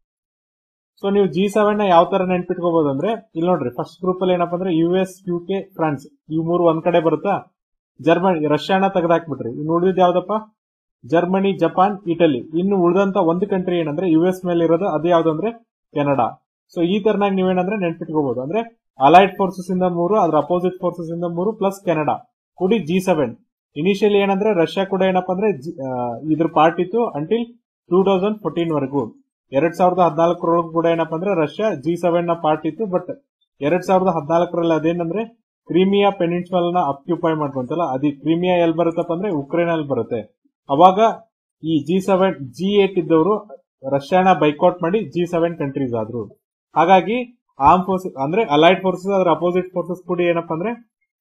ಸೊ ನೀವು ಜಿ ಸೆವೆನ್ ನ ಯಾವ ತರ ನೆನ್ಪಿಟ್ಕೋಬಹುದು ಅಂದ್ರೆ ಇಲ್ಲಿ ನೋಡ್ರಿ ಫಸ್ಟ್ ಗ್ರೂಪ್ ಅಲ್ಲಿ ಏನಪ್ಪಾ ಅಂದ್ರೆ U S U K France ಇವ್ ಮೂರು ಒಂದ್ ಕಡೆ ಬರುತ್ತಾ ಜರ್ಮನಿ ರಷ್ಯಾನ ತೆಗೆದಾಕ್ಬಿಟ್ರಿ ಇನ್ನು ಉಳಿದಿದ್ ಯಾವ್ದಪ್ಪ ಜರ್ಮನಿ ಜಪಾನ್ ಇಟಲಿ ಇನ್ನು ಉಳಿದಂತ ಒಂದು ಕಂಟ್ರಿ ಏನಂದ್ರೆ ಯು ಎಸ್ ಮೇಲೆ ಇರೋದು ಅದು ಯಾವ್ದಂದ್ರೆ ಕೆನಡಾ ಸೊ ಈ ತರನಾಗಿ ನೀವೇನಂದ್ರೆ ನೆನ್ಪಿಟ್ಕೋಬಹುದು ಅಂದ್ರೆ ಅಲೈಡ್ ಫೋರ್ಸಸ್ ಇಂದ ಮೂರು ಅದ್ರ ಅಪೋಸಿಟ್ ಫೋರ್ಸಸ್ ಇಂದ ಮೂರು ಪ್ಲಸ್ ಕೆನಡಾ ಕೂಡಿ ಜಿ ಸೆವೆನ್ ಇನಿಷಿಯಲಿ ಏನಂದ್ರೆ ರಷ್ಯಾ ಕೂಡ ಏನಪ್ಪಾ ಅಂದ್ರೆ ಇದ್ರ ಪಾರ್ಟ್ ಇತ್ತು ಅಂಟಿಲ್ ಟೂ ತೌಸಂಡ್ ಫೋರ್ಟೀನ್ ವರೆಗೂ ಎರಡ್ ಸಾವಿರದ ಹದಿನಾಲ್ಕರೊಳಗೂ ಕೂಡ ಏನಪ್ಪಾ ಅಂದ್ರೆ ರಷ್ಯಾ ಜಿ ಸೆವೆನ್ ನ ಪಾರ್ಟ್ ಇತ್ತು ಬಟ್ ಎರಡ್ ಸಾವಿರದ ಹದಿನಾಲ್ಕರಲ್ಲಿ ಅದೇನಂದ್ರೆ ಕ್ರೀಮಿಯಾ ಪೆನಿನ್ಸುಲಾ ನ ಅಕ್ಯುಪೈ ಮಾಡ್ಕೊಂತಲ್ಲ ಅದು ಕ್ರೀಮಿಯಾ ಎಲ್ಲಿ ಬರುತ್ತಪ್ಪ ಅಂದ್ರೆ ಉಕ್ರೇನ್ ಅಲ್ಲಿ ಬರುತ್ತೆ ಅವಾಗ ಈ ಜಿ ಸೆವೆನ್ ಜಿ ಏಟ್ ಇದ್ದವರು ರಷ್ಯಾನ ಬೈಕೌಟ್ ಮಾಡಿ ಜಿ ಸೆವೆನ್ ಕಂಟ್ರೀಸ್ ಆದ್ರು ಹಾಗಾಗಿ ಆರ್ಮ್ ಫೋರ್ಸಸ್ ಅಂದ್ರೆ ಅಲೈಡ್ ಫೋರ್ಸಸ್ ಅದ್ರ ಅಪೋಸಿಟ್ ಫೋರ್ಸಸ್ ಕೂಡ ಏನಪ್ಪಾ ಅಂದ್ರೆ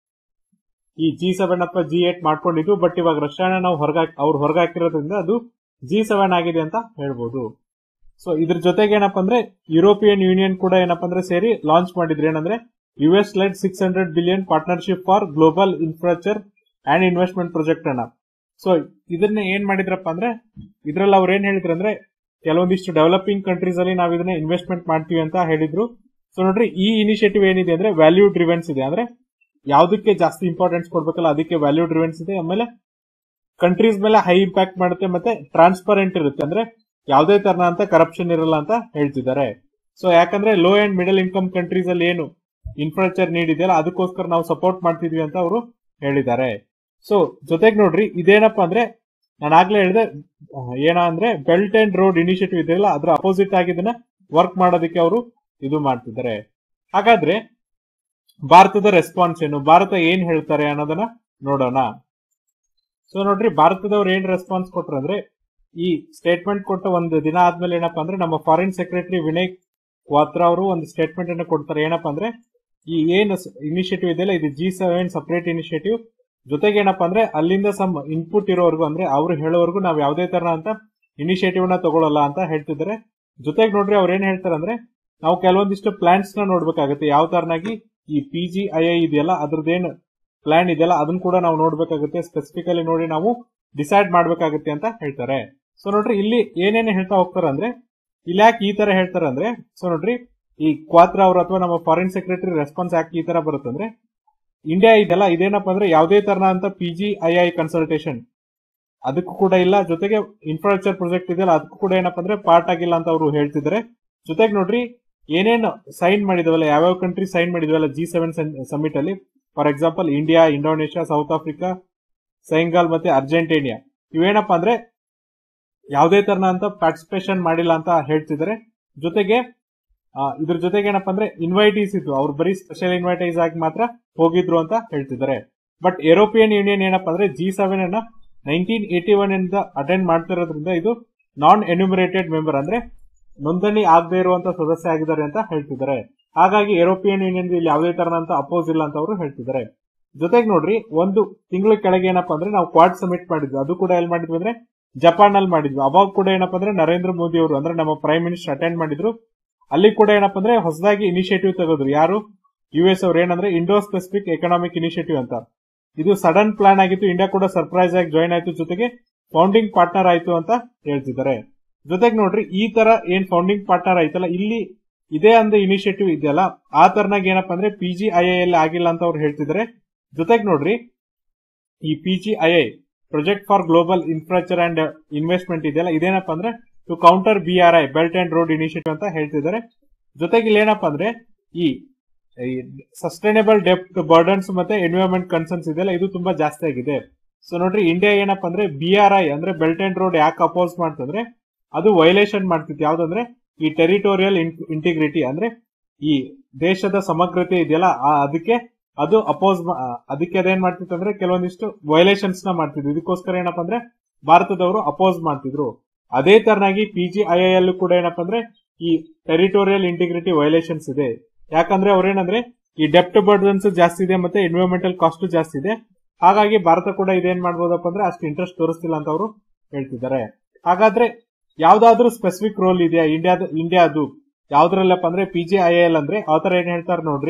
ಈ ಜಿ ಸೆವೆನ್ ಅಥವಾ ಜಿ ಏಟ್ ಮಾಡ್ಕೊಂಡಿದ್ದು ಬಟ್ ಇವಾಗ ರಷ್ಯಾನ ನಾವು ಹೊರಗ ಅವ್ರು ಹೊರಗಾಕಿರೋದ್ರಿಂದ ಅದು ಜಿ ಸೆವೆನ್ ಆಗಿದೆ ಅಂತ ಹೇಳ್ಬೋದು ಸೊ ಇದ್ರ ಜೊತೆಗೆ ಏನಪ್ಪಾ ಅಂದ್ರೆ ಯುರೋಪಿಯನ್ ಯೂನಿಯನ್ ಕೂಡ ಏನಪ್ಪಾ ಅಂದ್ರೆ ಸೇರಿ ಲಾಂಚ್ ಮಾಡಿದ್ರು ಏನಂದ್ರೆ U S led six hundred billion partnership for global infrastructure and investment project ಅನ್ನ ಸೊ ಇದನ್ನ ಏನ್ ಮಾಡಿದ್ರಪ್ಪ ಅಂದ್ರೆ ಇದ್ರಲ್ಲಿ ಅವ್ರು ಏನ್ ಹೇಳಿದ್ರು ಅಂದ್ರೆ ಕೆಲವೊಂದಿಷ್ಟು ಡೆವಲಪಿಂಗ್ ಕಂಟ್ರೀಸ್ ಅಲ್ಲಿ ನಾವು ಇದನ್ನ ಇನ್ವೆಸ್ಟ್ಮೆಂಟ್ ಮಾಡ್ತೀವಿ ಅಂತ ಹೇಳಿದ್ರು ಸೊ ನೋಡ್ರಿ ಈ ಇನಿಷಿಯೇಟಿವ್ ಏನಿದೆ ಅಂದ್ರೆ ವ್ಯಾಲ್ಯೂ ಡ್ರಿವೆನ್ಸ್ ಇದೆ ಅಂದ್ರೆ ಯಾವ್ದಕ್ಕೆ ಜಾಸ್ತಿ ಇಂಪಾರ್ಟೆನ್ಸ್ ಕೊಡ್ಬೇಕಲ್ಲ ಅದಕ್ಕೆ ವ್ಯಾಲ್ಯೂ ಡ್ರಿವೆನ್ಸ್ ಇದೆ ಆಮೇಲೆ ಕಂಟ್ರೀಸ್ ಮೇಲೆ ಹೈ ಇಂಪ್ಯಾಕ್ಟ್ ಮಾಡುತ್ತೆ ಮತ್ತೆ ಟ್ರಾನ್ಸ್ಪರೆಂಟ್ ಇರುತ್ತೆ ಅಂದ್ರೆ ಯಾವುದೇ ತರನ ಅಂತ ಕರಪ್ಷನ್ ಇರಲ್ಲ ಅಂತ ಹೇಳ್ತಿದ್ದಾರೆ ಸೊ ಯಾಕಂದ್ರೆ low and middle income countries ಅಲ್ಲಿ ಏನು ಇನ್ಫ್ರಾಸ್ಟ್ರಕ್ಚರ್ ನೀಡ್ ಇದೆಯಲ್ಲ ಅದಕ್ಕೋಸ್ಕರ ನಾವು ಸಪೋರ್ಟ್ ಮಾಡ್ತಿದ್ವಿ ಅಂತ ಅವರು ಹೇಳಿದ್ದಾರೆ ಸೊ ಜೊತೆಗೆ ನೋಡ್ರಿ ಇದೇನಪ್ಪ ಅಂದ್ರೆ ನಾನು ಆಗ್ಲೇ ಹೇಳಿದೆ ಆ, ಏನ ಅಂದ್ರೆ ಬೆಲ್ಟ್ ಅಂಡ್ ರೋಡ್ ಇನಿಷಿಯೇಟಿವ್ ಇದೆಯಲ್ಲ ಅದ್ರ ಅಪೋಸಿಟ್ ಆಗಿ ಇದನ್ನ ವರ್ಕ್ ಮಾಡೋದಕ್ಕೆ ಅವರು ಇದು ಮಾಡ್ತಿದ್ದಾರೆ ಹಾಗಾದ್ರೆ ಭಾರತದ ರೆಸ್ಪಾನ್ಸ್ ಏನು ಭಾರತ ಏನ್ ಹೇಳ್ತಾರೆ ಅನ್ನೋದನ್ನ ನೋಡೋಣ ಸೊ ನೋಡ್ರಿ ಭಾರತದವ್ರು ಏನ್ ರೆಸ್ಪಾನ್ಸ್ ಕೊಟ್ರು ಅಂದ್ರೆ ಈ ಸ್ಟೇಟ್ಮೆಂಟ್ ಕೊಟ್ಟ ಒಂದು ದಿನ ಆದ್ಮೇಲೆ ಏನಪ್ಪಾ ಅಂದ್ರೆ ನಮ್ಮ ಫಾರಿನ್ ಸೆಕ್ರೆಟರಿ ವಿನಯ್ ಕ್ವಾತ್ರಾ ಅವರು ಒಂದು ಸ್ಟೇಟ್ಮೆಂಟ್ ಅನ್ನು ಕೊಡ್ತಾರೆ ಏನಪ್ಪಾ ಅಂದ್ರೆ ಈ ಏನು ಇನಿಷಿಯೇಟಿವ್ ಇದೆಯಲ್ಲ ಇದು ಜಿ ಸೆವೆನ್ ಸಪರೇಟ್ ಇನಿಷಿಯೇಟಿವ್ ಜೊತೆಗೆ ಏನಪ್ಪಾ ಅಂದ್ರೆ ಅಲ್ಲಿಂದ ಸಮ್ ಇನ್ಪುಟ್ ಇರೋವರೆಗೂ ಅಂದ್ರೆ ಅವ್ರು ಹೇಳೋವರೆಗೂ ನಾವು ಯಾವುದೇ ತರ ಅಂತ ಇನಿಷಿಯೇಟಿವ್ ನ ತಗೊಳ್ಳಲ್ಲ ಅಂತ ಹೇಳ್ತಿದ್ದಾರೆ ಜೊತೆಗೆ ನೋಡ್ರಿ ಅವ್ರು ಏನ್ ಹೇಳ್ತಾರೆ ಅಂದ್ರೆ ನಾವು ಕೆಲವೊಂದಿಷ್ಟು ಪ್ಲಾನ್ಸ್ ನ ನೋಡ್ಬೇಕಾಗುತ್ತೆ ಯಾವ ತರನಾಗಿ ಈ ಪಿ ಜಿ ಐ ಐ ಇದೆಯಲ್ಲ ಅದ್ರದ್ದೇನು ಪ್ಲಾನ್ ಇದೆಯಲ್ಲ ಅದನ್ನ ಕೂಡ ನಾವು ನೋಡ್ಬೇಕಾಗುತ್ತೆ ಸ್ಪೆಸಿಫಿಕಲಿ ನೋಡಿ ನಾವು ಡಿಸೈಡ್ ಮಾಡ್ಬೇಕಾಗುತ್ತೆ ಅಂತ ಹೇಳ್ತಾರೆ ಸೊ ನೋಡ್ರಿ ಇಲ್ಲಿ ಏನೇನು ಹೇಳ್ತಾ ಹೋಗ್ತಾರೆ ಅಂದ್ರೆ ಇಲ್ಲಿ ಯಾಕೆ ಈ ತರ ಹೇಳ್ತಾರೆ ಅಂದ್ರೆ ಸೊ ನೋಡ್ರಿ ಈ ಕ್ವಾತ್ರ ಅವರು ಅಥವಾ ನಮ್ಮ ಫಾರಿನ್ ಸೆಕ್ರೆಟರಿ ರೆಸ್ಪಾನ್ಸ್ ಯಾಕೆ ಈ ತರ ಬರುತ್ತಂದ್ರೆ ಇಂಡಿಯಾ ಇದೆಲ್ಲ ಇದೇನಪ್ಪ ಅಂದ್ರೆ ಯಾವುದೇ ತರನ ಅಂತ P G I I consultation ಅದಕ್ಕೂ ಕೂಡ ಇಲ್ಲ ಜೊತೆಗೆ ಇನ್ಫ್ರಾಸ್ಟ್ರಕ್ಚರ್ ಪ್ರಾಜೆಕ್ಟ್ ಇದೆಯಲ್ಲ ಅದಕ್ಕೂ ಕೂಡ ಏನಪ್ಪ ಅಂದ್ರೆ ಪಾರ್ಟ್ ಆಗಿಲ್ಲ ಅಂತ ಅವರು ಹೇಳ್ತಿದ್ದಾರೆ ಜೊತೆಗೆ ನೋಡ್ರಿ ಏನೇನು ಸೈನ್ ಮಾಡಿದವಲ್ಲ ಯಾವ್ಯಾವ ಕಂಟ್ರಿ ಸೈನ್ ಮಾಡಿದ್ವಲ್ಲ ಜಿ ಸೆವೆನ್ ಸಮಿಟ್ ಅಲ್ಲಿ for example India Indonesia South Africa Senegal ಮತ್ತೆ ಅರ್ಜೆಂಟೇನಿಯಾ ಇವೇನಪ್ಪ ಅಂದ್ರೆ ಯಾವುದೇ ತರನ ಅಂತ ಪಾರ್ಟಿಸಿಪೇಷನ್ ಮಾಡಿಲ್ಲ ಅಂತ ಹೇಳ್ತಿದ್ದಾರೆ ಜೊತೆಗೆ ಆ, ಇದ್ರ ಜೊತೆಗೆ ಏನಪ್ಪಾ ಅಂದ್ರೆ ಇನ್ವೈಟೀಸ್ ಇತ್ತು ಅವ್ರು ಬರೀ ಸ್ಪೆಷಲ್ ಇನ್ವೈಟೈಸ್ ಆಗಿ ಮಾತ್ರ ಹೋಗಿದ್ರು ಅಂತ ಹೇಳ್ತಿದ್ದಾರೆ ಬಟ್ ಯುರೋಪಿಯನ್ ಯೂನಿಯನ್ ಏನಪ್ಪಾ ಅಂದ್ರೆ ಜಿ ಸೆವೆನ್ ಅನ್ನ ನೈನ್ಟೀನ್ ಏಟಿ ಒನ್ ಇಂದ ಅಟೆಂಡ್ ಮಾಡ್ತಿರೋದ್ರಿಂದ ಇದು ನಾನ್ ಎನ್ಯುಮರೇಟೆಡ್ ಮೆಂಬರ್ ಅಂದ್ರೆ ನೋಂದಣಿ ಆಗದೆ ಇರುವಂತ ಸದಸ್ಯ ಆಗಿದ್ದಾರೆ ಅಂತ ಹೇಳ್ತಿದ್ದಾರೆ ಹಾಗಾಗಿ ಯುರೋಪಿಯನ್ ಯೂನಿಯನ್ ಇಲ್ಲಿ ಯಾವುದೇ ತರನಂತ ಅಪೋಸ್ ಇಲ್ಲ ಅಂತ ಅವರು ಹೇಳ್ತಿದ್ದಾರೆ ಜೊತೆಗೆ ನೋಡ್ರಿ ಒಂದು ತಿಂಗಳ ಕೆಳಗೆ ಏನಪ್ಪಾ ಅಂದ್ರೆ ನಾವು ಕ್ವಾಡ್ ಸಮಿಟ್ ಮಾಡಿದ್ವಿ ಅದು ಕೂಡ ಎಲ್ಲಿ ಮಾಡಿದ್ವಿ ಅಂದ್ರೆ ಜಪಾನ್ ಅಲ್ಲಿ ಮಾಡಿದ್ವಿ ಅವಾಗ ಕೂಡ ಏನಪ್ಪಾ ಅಂದ್ರೆ ನರೇಂದ್ರ ಮೋದಿ ಅವರು ಅಂದ್ರೆ ನಮ್ಮ ಪ್ರೈಮ್ ಮಿನಿಸ್ಟರ್ ಅಟೆಂಡ್ ಮಾಡಿದ್ರು ಅಲ್ಲಿ ಕೂಡ ಏನಪ್ಪಾ ಅಂದ್ರೆ ಹೊಸದಾಗಿ ಇನಿಷಿಯೇಟಿವ್ ತೆಗೆದ್ರು ಯಾರು ಯು ಎಸ್ ಅವ್ರು ಏನಂದ್ರೆ ಇಂಡೋ ಸ್ಪೆಸಿಫಿಕ್ ಎಕನಾಮಿಕ್ ಇನಿಷಿಯೇಟಿವ್ ಅಂತ ಇದು ಸಡನ್ ಪ್ಲಾನ್ ಆಗಿತ್ತು ಇಂಡಿಯಾ ಕೂಡ ಸರ್ಪ್ರೈಸ್ ಆಗಿ ಜಾಯ್ನ್ ಆಯ್ತು ಜೊತೆಗೆ ಫೌಂಡಿಂಗ್ ಪಾರ್ಟ್ನರ್ ಆಯ್ತು ಅಂತ ಹೇಳ್ತಿದ್ದಾರೆ ಜೊತೆಗೆ ನೋಡ್ರಿ ಈ ತರ ಏನ್ ಫೌಂಡಿಂಗ್ ಪಾರ್ಟ್ನರ್ ಆಯ್ತಲ್ಲ ಇಲ್ಲಿ ಇದೇ ಒಂದು ಇನಿಷಿಯೇಟಿವ್ ಇದೆಯಲ್ಲ ಆ ತರನಾಗ ಏನಪ್ಪಾ ಅಂದ್ರೆ ಪಿ ಜಿ ಐ ಐ ಎಲ್ ಆಗಿಲ್ಲ ಅಂತ ಅವ್ರು ಹೇಳ್ತಿದ್ದಾರೆ ಜೊತೆಗೆ ನೋಡ್ರಿ ಈ P G I I project for global infrastructure and investment ಇದೆಯಲ್ಲ ಇದೇನಪ್ಪ ಅಂದ್ರೆ to counter B R I belt and road initiative ಅಂತ ಹೇಳ್ತಿದ್ದಾರೆ ಜೊತೆಗೆ ಇಲ್ಲಿ ಏನಪ್ಪಾ ಅಂದ್ರೆ ಈ ಸಸ್ಟೈನೇಬಲ್ ಡೆಪ್ತ್ ಬರ್ಡನ್ಸ್ ಮತ್ತೆ ಎನ್ವಿರಾನ್ಮೆಂಟ್ ಕನ್ಸರ್ನ್ಸ್ ಇದೆಯಲ್ಲ ಇದು ತುಂಬಾ ಜಾಸ್ತಿ ಆಗಿದೆ ಸೊ ನೋಡ್ರಿ ಇಂಡಿಯಾ ಏನಪ್ಪಾ ಅಂದ್ರೆ ಬಿ ಆರ್ ಐ ಅಂದ್ರೆ ಬೆಲ್ಟ್ ಅಂಡ್ ರೋಡ್ ಯಾಕೆ ಅಪೋಸ್ ಮಾಡ್ತಂದ್ರೆ ಅದು ವೈಲೇಷನ್ ಮಾಡ್ತಿತ್ತು ಯಾವ್ದಂದ್ರೆ ಈ ಟೆರಿಟೋರಿಯಲ್ ಇಂಟಿಗ್ರಿಟಿ ಅಂದ್ರೆ ಈ ದೇಶದ ಸಮಗ್ರತೆ ಇದೆಯಲ್ಲ ಆ- ಅದಕ್ಕೆ ಅದು ಅಪೋಸ್ ಅದಕ್ಕೆ ಅದೇನ್ ಮಾಡ್ತಿತ್ತು ಅಂದ್ರೆ ಕೆಲವೊಂದಿಷ್ಟು ವೈಲೇಷನ್ಸ್ ನ ಮಾಡ್ತಿದ್ರು ಇದಕ್ಕೋಸ್ಕರ ಏನಪ್ಪಾ ಅಂದ್ರೆ ಭಾರತದವರು ಅಪೋಸ್ ಮಾಡ್ತಿದ್ರು ಅದೇ ತರನಾಗಿ ಪಿ ಜಿ ಐ ಐ ಅಲ್ಲೂ ಕೂಡ ಏನಪ್ಪಾ ಅಂದ್ರೆ ಈ ಟೆರಿಟೋರಿಯಲ್ ಇಂಟಿಗ್ರಿಟಿ ವೈಲೇಷನ್ಸ್ ಇದೆ ಯಾಕಂದ್ರೆ ಅವ್ರೇನಂದ್ರೆ ಈ ಡೆಪ್ಟ್ ಬರ್ಡನ್ಸ್ ಜಾಸ್ತಿ ಇದೆ ಮತ್ತೆ ಎನ್ವಿರಾನ್ಮೆಂಟಲ್ ಕಾಸ್ಟ್ ಜಾಸ್ತಿ ಇದೆ ಹಾಗಾಗಿ ಭಾರತ ಕೂಡ ಇದೇನ್ ಮಾಡ್ಬೋದಪ್ಪ ಅಂದ್ರೆ ಅಷ್ಟು ಇಂಟ್ರೆಸ್ಟ್ ತೋರಿಸ್ತಿಲ್ಲ ಅಂತ ಅವರು ಹೇಳ್ತಿದ್ದಾರೆ ಹಾಗಾದ್ರೆ ಯಾವ್ದಾದ್ರೂ ಸ್ಪೆಸಿಫಿಕ್ ರೋಲ್ ಇದೆಯಾ ಇಂಡಿಯಾದ ಇಂಡಿಯಾದು ಯಾವ್ದ್ರಲ್ಲಪ್ಪ ಅಂದ್ರೆ ಪಿ ಜಿ ಐ ಎಲ್ ಅಂದ್ರೆ ಆತರ ಏನ್ ಹೇಳ್ತಾರೆ ನೋಡ್ರಿ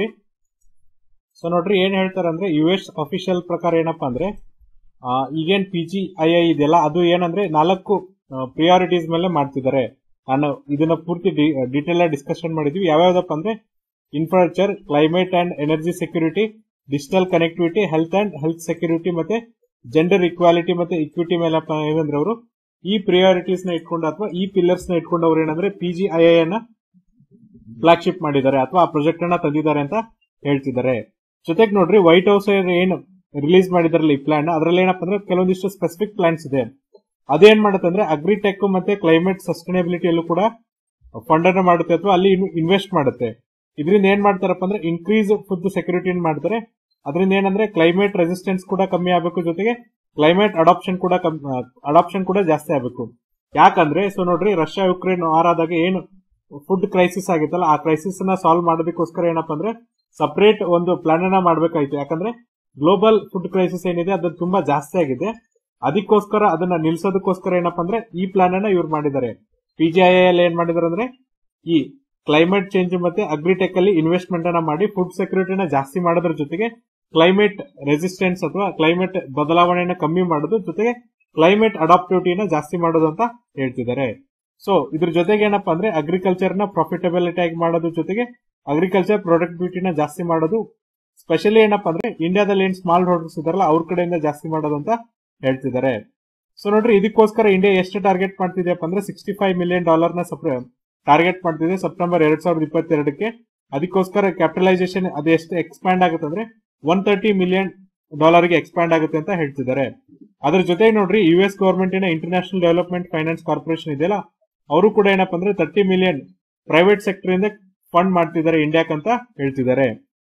ಸೊ ನೋಡ್ರಿ ಏನ್ ಹೇಳ್ತಾರೆ ಅಂದ್ರೆ ಯು ಎಸ್ ಅಫಿಷಿಯಲ್ ಪ್ರಕಾರ ಏನಪ್ಪಾ ಅಂದ್ರೆ ಆ, ಈಗೇನ್ ಪಿ ಜಿ ಐ ಐ ಇದೆಯಲ್ಲ ಅದು ಏನಂದ್ರೆ ನಾಲ್ಕು ಪ್ರಿಯಾರಿಟೀಸ್ ಮೇಲೆ ಮಾಡ್ತಿದ್ದಾರೆ ನಾನು ಇದನ್ನ ಪೂರ್ತಿ ಡೀಟೇಲ್ ಡಿಸ್ಕಷನ್ ಮಾಡಿದ್ವಿ ಯಾವ್ಯಾವ್ದಪ್ಪ ಅಂದ್ರೆ infrastructure climate and energy security digital connectivity health and health security ಮತ್ತೆ ಜೆಂಡರ್ ಇಕ್ವಾಲಿಟಿ ಮತ್ತೆ ಇಕ್ವಿಟಿ ಮೇಲೆ ಏನಂದ್ರೆ ಅವರು ಈ ಪ್ರಿಯಾರಿಟೀಸ್ ನ ಇಟ್ಕೊಂಡು ಅಥವಾ ಈ ಪಿಲ್ಲರ್ಸ್ ನ ಇಟ್ಕೊಂಡು ಅವ್ರು ಏನಂದ್ರೆ ಪಿ ಜಿ ಐ ಐ ಅನ್ನ ಫ್ಲಾಗ್ಶಿಪ್ ಮಾಡಿದ್ದಾರೆ ಅಥವಾ ಆ ಪ್ರಾಜೆಕ್ಟ್ ಅನ್ನ ತಂದಿದ್ದಾರೆ ಅಂತ ಹೇಳ್ತಿದ್ದಾರೆ ಜೊತೆಗೆ ನೋಡ್ರಿ ವೈಟ್ ಹೌಸ್ ಏನು ರಿಲೀಸ್ ಮಾಡಿದಾರಲ್ಲ ಈ ಪ್ಲಾನ್ ಅದ್ರಲ್ಲಿ ಏನಪ್ಪ ಅಂದ್ರೆ ಕೆಲವೊಂದಿಷ್ಟು ಸ್ಪೆಸಿಫಿಕ್ ಪ್ಲಾನ್ಸ್ ಇದೆ ಅದೇನ್ ಮಾಡುತ್ತೆ ಅಂದ್ರೆ ಅಗ್ರಿಟೆಕ್ ಮತ್ತೆ ಕ್ಲೈಮೇಟ್ ಸಸ್ಟೈನಬಿಲಿಟಿಯಲ್ಲೂ ಕೂಡ ಫಂಡ್ ಅನ್ನ ಮಾಡುತ್ತೆ ಅಥವಾ ಅಲ್ಲಿ ಇನ್ವೆಸ್ಟ್ ಮಾಡುತ್ತೆ ಇದರಿಂದ ಏನ್ ಮಾಡ್ತಾರಪ್ಪ ಅಂದ್ರೆ ಇನ್ಕ್ರೀಸ್ ಫುಡ್ ಸೆಕ್ಯೂರಿಟಿ ಮಾಡ್ತಾರೆ ಅದರಿಂದ ಏನಂದ್ರೆ ಕ್ಲೈಮೇಟ್ ರೆಸಿಸ್ಟೆನ್ಸ್ ಕೂಡ ಕಮ್ಮಿ ಆಗಬೇಕು ಜೊತೆಗೆ ಕ್ಲೈಮೇಟ್ ಅಡಾಪ್ಷನ್ ಕೂಡ ಅಡಾಪ್ಷನ್ ಕೂಡ ಜಾಸ್ತಿ ಆಗಬೇಕು ಯಾಕಂದ್ರೆ ಸೊ ನೋಡ್ರಿ ರಷ್ಯಾ ಯುಕ್ರೇನ್ ವಾರ್ ಆದಾಗ ಏನು ಫುಡ್ ಕ್ರೈಸಿಸ್ ಆಗಿತ್ತಲ್ಲ ಆ ಕ್ರೈಸಿಸ್ ನ ಸಾಲ್ವ್ ಮಾಡೋದಕ್ಕೋಸ್ಕರ ಏನಪ್ಪಾ ಅಂದ್ರೆ ಸಪರೇಟ್ ಒಂದು ಪ್ಲಾನ್ ಅನ್ನ ಮಾಡ್ಬೇಕಾಯ್ತು ಯಾಕಂದ್ರೆ ಗ್ಲೋಬಲ್ ಫುಡ್ ಕ್ರೈಸಿಸ್ ಏನಿದೆ ಅದು ತುಂಬಾ ಜಾಸ್ತಿ ಆಗಿದೆ ಅದಕ್ಕೋಸ್ಕರ ಅದನ್ನ ನಿಲ್ಸೋದಕ್ಕೋಸ್ಕರ ಏನಪ್ಪಾ ಅಂದ್ರೆ ಈ ಪ್ಲಾನ್ ಅನ್ನ ಇವ್ರು ಮಾಡಿದ್ದಾರೆ ಪಿಜಿಐ ಅಲ್ಲಿ ಏನ್ ಮಾಡಿದಾರೆ ಅಂದ್ರೆ ಈ ಕ್ಲೈಮೇಟ್ ಚೇಂಜ್ ಮತ್ತೆ ಅಗ್ರಿಟೆಕ್ ಅಲ್ಲಿ ಇನ್ವೆಸ್ಟ್ಮೆಂಟ್ ಅನ್ನ ಮಾಡಿ ಫುಡ್ ಸೆಕ್ಯೂರಿಟಿನ ಜಾಸ್ತಿ ಮಾಡೋದ್ರ ಜೊತೆಗೆ ಕ್ಲೈಮೇಟ್ ರೆಸಿಸ್ಟೆನ್ಸ್ ಅಥವಾ ಕ್ಲೈಮೇಟ್ ಬದಲಾವಣೆಯನ್ನ ಕಮ್ಮಿ ಮಾಡೋದು ಜೊತೆಗೆ ಕ್ಲೈಮೇಟ್ ಅಡಾಪ್ಟಿವಿಟಿನ ಜಾಸ್ತಿ ಮಾಡೋದು ಅಂತ ಹೇಳ್ತಿದ್ದಾರೆ ಸೊ ಇದ್ರ ಜೊತೆಗೆ ಏನಪ್ಪಾ ಅಂದ್ರೆ ಅಗ್ರಿಕಲ್ಚರ್ ನ ಪ್ರಾಫಿಟಬಿಲಿಟಿ ಆಗಿ ಮಾಡೋದ್ರ ಜೊತೆಗೆ ಅಗ್ರಿಕಲ್ಚರ್ ಪ್ರೊಡಕ್ಟಿವಿಟಿನ ಜಾಸ್ತಿ ಮಾಡೋದು ಸ್ಪೆಷಲಿ ಏನಪ್ಪಾ ಅಂದ್ರೆ ಇಂಡಿಯಾದಲ್ಲಿ ಏನ್ ಸ್ಮಾಲ್ ಹೋಲ್ಡರ್ಸ್ ಇದಾರಲ್ಲ ಅವ್ರ ಕಡೆಯಿಂದ ಜಾಸ್ತಿ ಮಾಡೋದು ಅಂತ ಹೇಳ್ತಿದ್ದಾರೆ ಸೊ ನೋಡ್ರಿ ಇದಕ್ಕೋಸ್ಕರ ಇಂಡಿಯಾ ಎಷ್ಟು ಟಾರ್ಗೆಟ್ ಮಾಡ್ತಿದೆಯಪ್ಪ ಅಂದ್ರೆ ಸಿಕ್ಸ್ಟಿ ಫೈವ್ ಮಿಲಿಯನ್ ಡಾಲರ್ ನ ಟಾರ್ಗೆಟ್ ಮಾಡ್ತಿದೆ ಸೆಪ್ಟೆಂಬರ್ ಎರಡ್ ಸಾವಿರದ ಇಪ್ಪತ್ತೆರಡಕ್ಕೆ ಅದಕ್ಕೋಸ್ಕರ ಕ್ಯಾಪಿಟಲೈಸೇಷನ್ ಅದು ಎಷ್ಟು ಎಕ್ಸ್ಪ್ಯಾಂಡ್ ಆಗುತ್ತೆ ಅಂದ್ರೆ ಒನ್ ತರ್ಟಿ ಮಿಲಿಯನ್ ಡಾಲರ್ಗೆ ಎಕ್ಸ್ಪ್ಯಾಂಡ್ ಆಗುತ್ತೆ ಅಂತ ಹೇಳ್ತಿದ್ದಾರೆ ಅದ್ರ ಜೊತೆಗೆ ನೋಡ್ರಿ ಯು ಎಸ್ ಗವರ್ಮೆಂಟಿನ ಇಂಟರ್ನ್ಯಾಷನಲ್ ಡೆವಲಪ್ಮೆಂಟ್ ಫೈನಾನ್ಸ್ ಕಾರ್ಪೊರೇಷನ್ ಇದೆಯಲ್ಲ ಅವರು ಕೂಡ ಏನಪ್ಪಾ ಅಂದ್ರೆ ತರ್ಟಿ ಮಿಲಿಯನ್ ಪ್ರೈವೇಟ್ ಸೆಕ್ಟರ್ ಇಂದ ಫಂಡ್ ಮಾಡ್ತಿದ್ದಾರೆ ಇಂಡಿಯಾಕ್ಕಂತ ಹೇಳ್ತಿದ್ದಾರೆ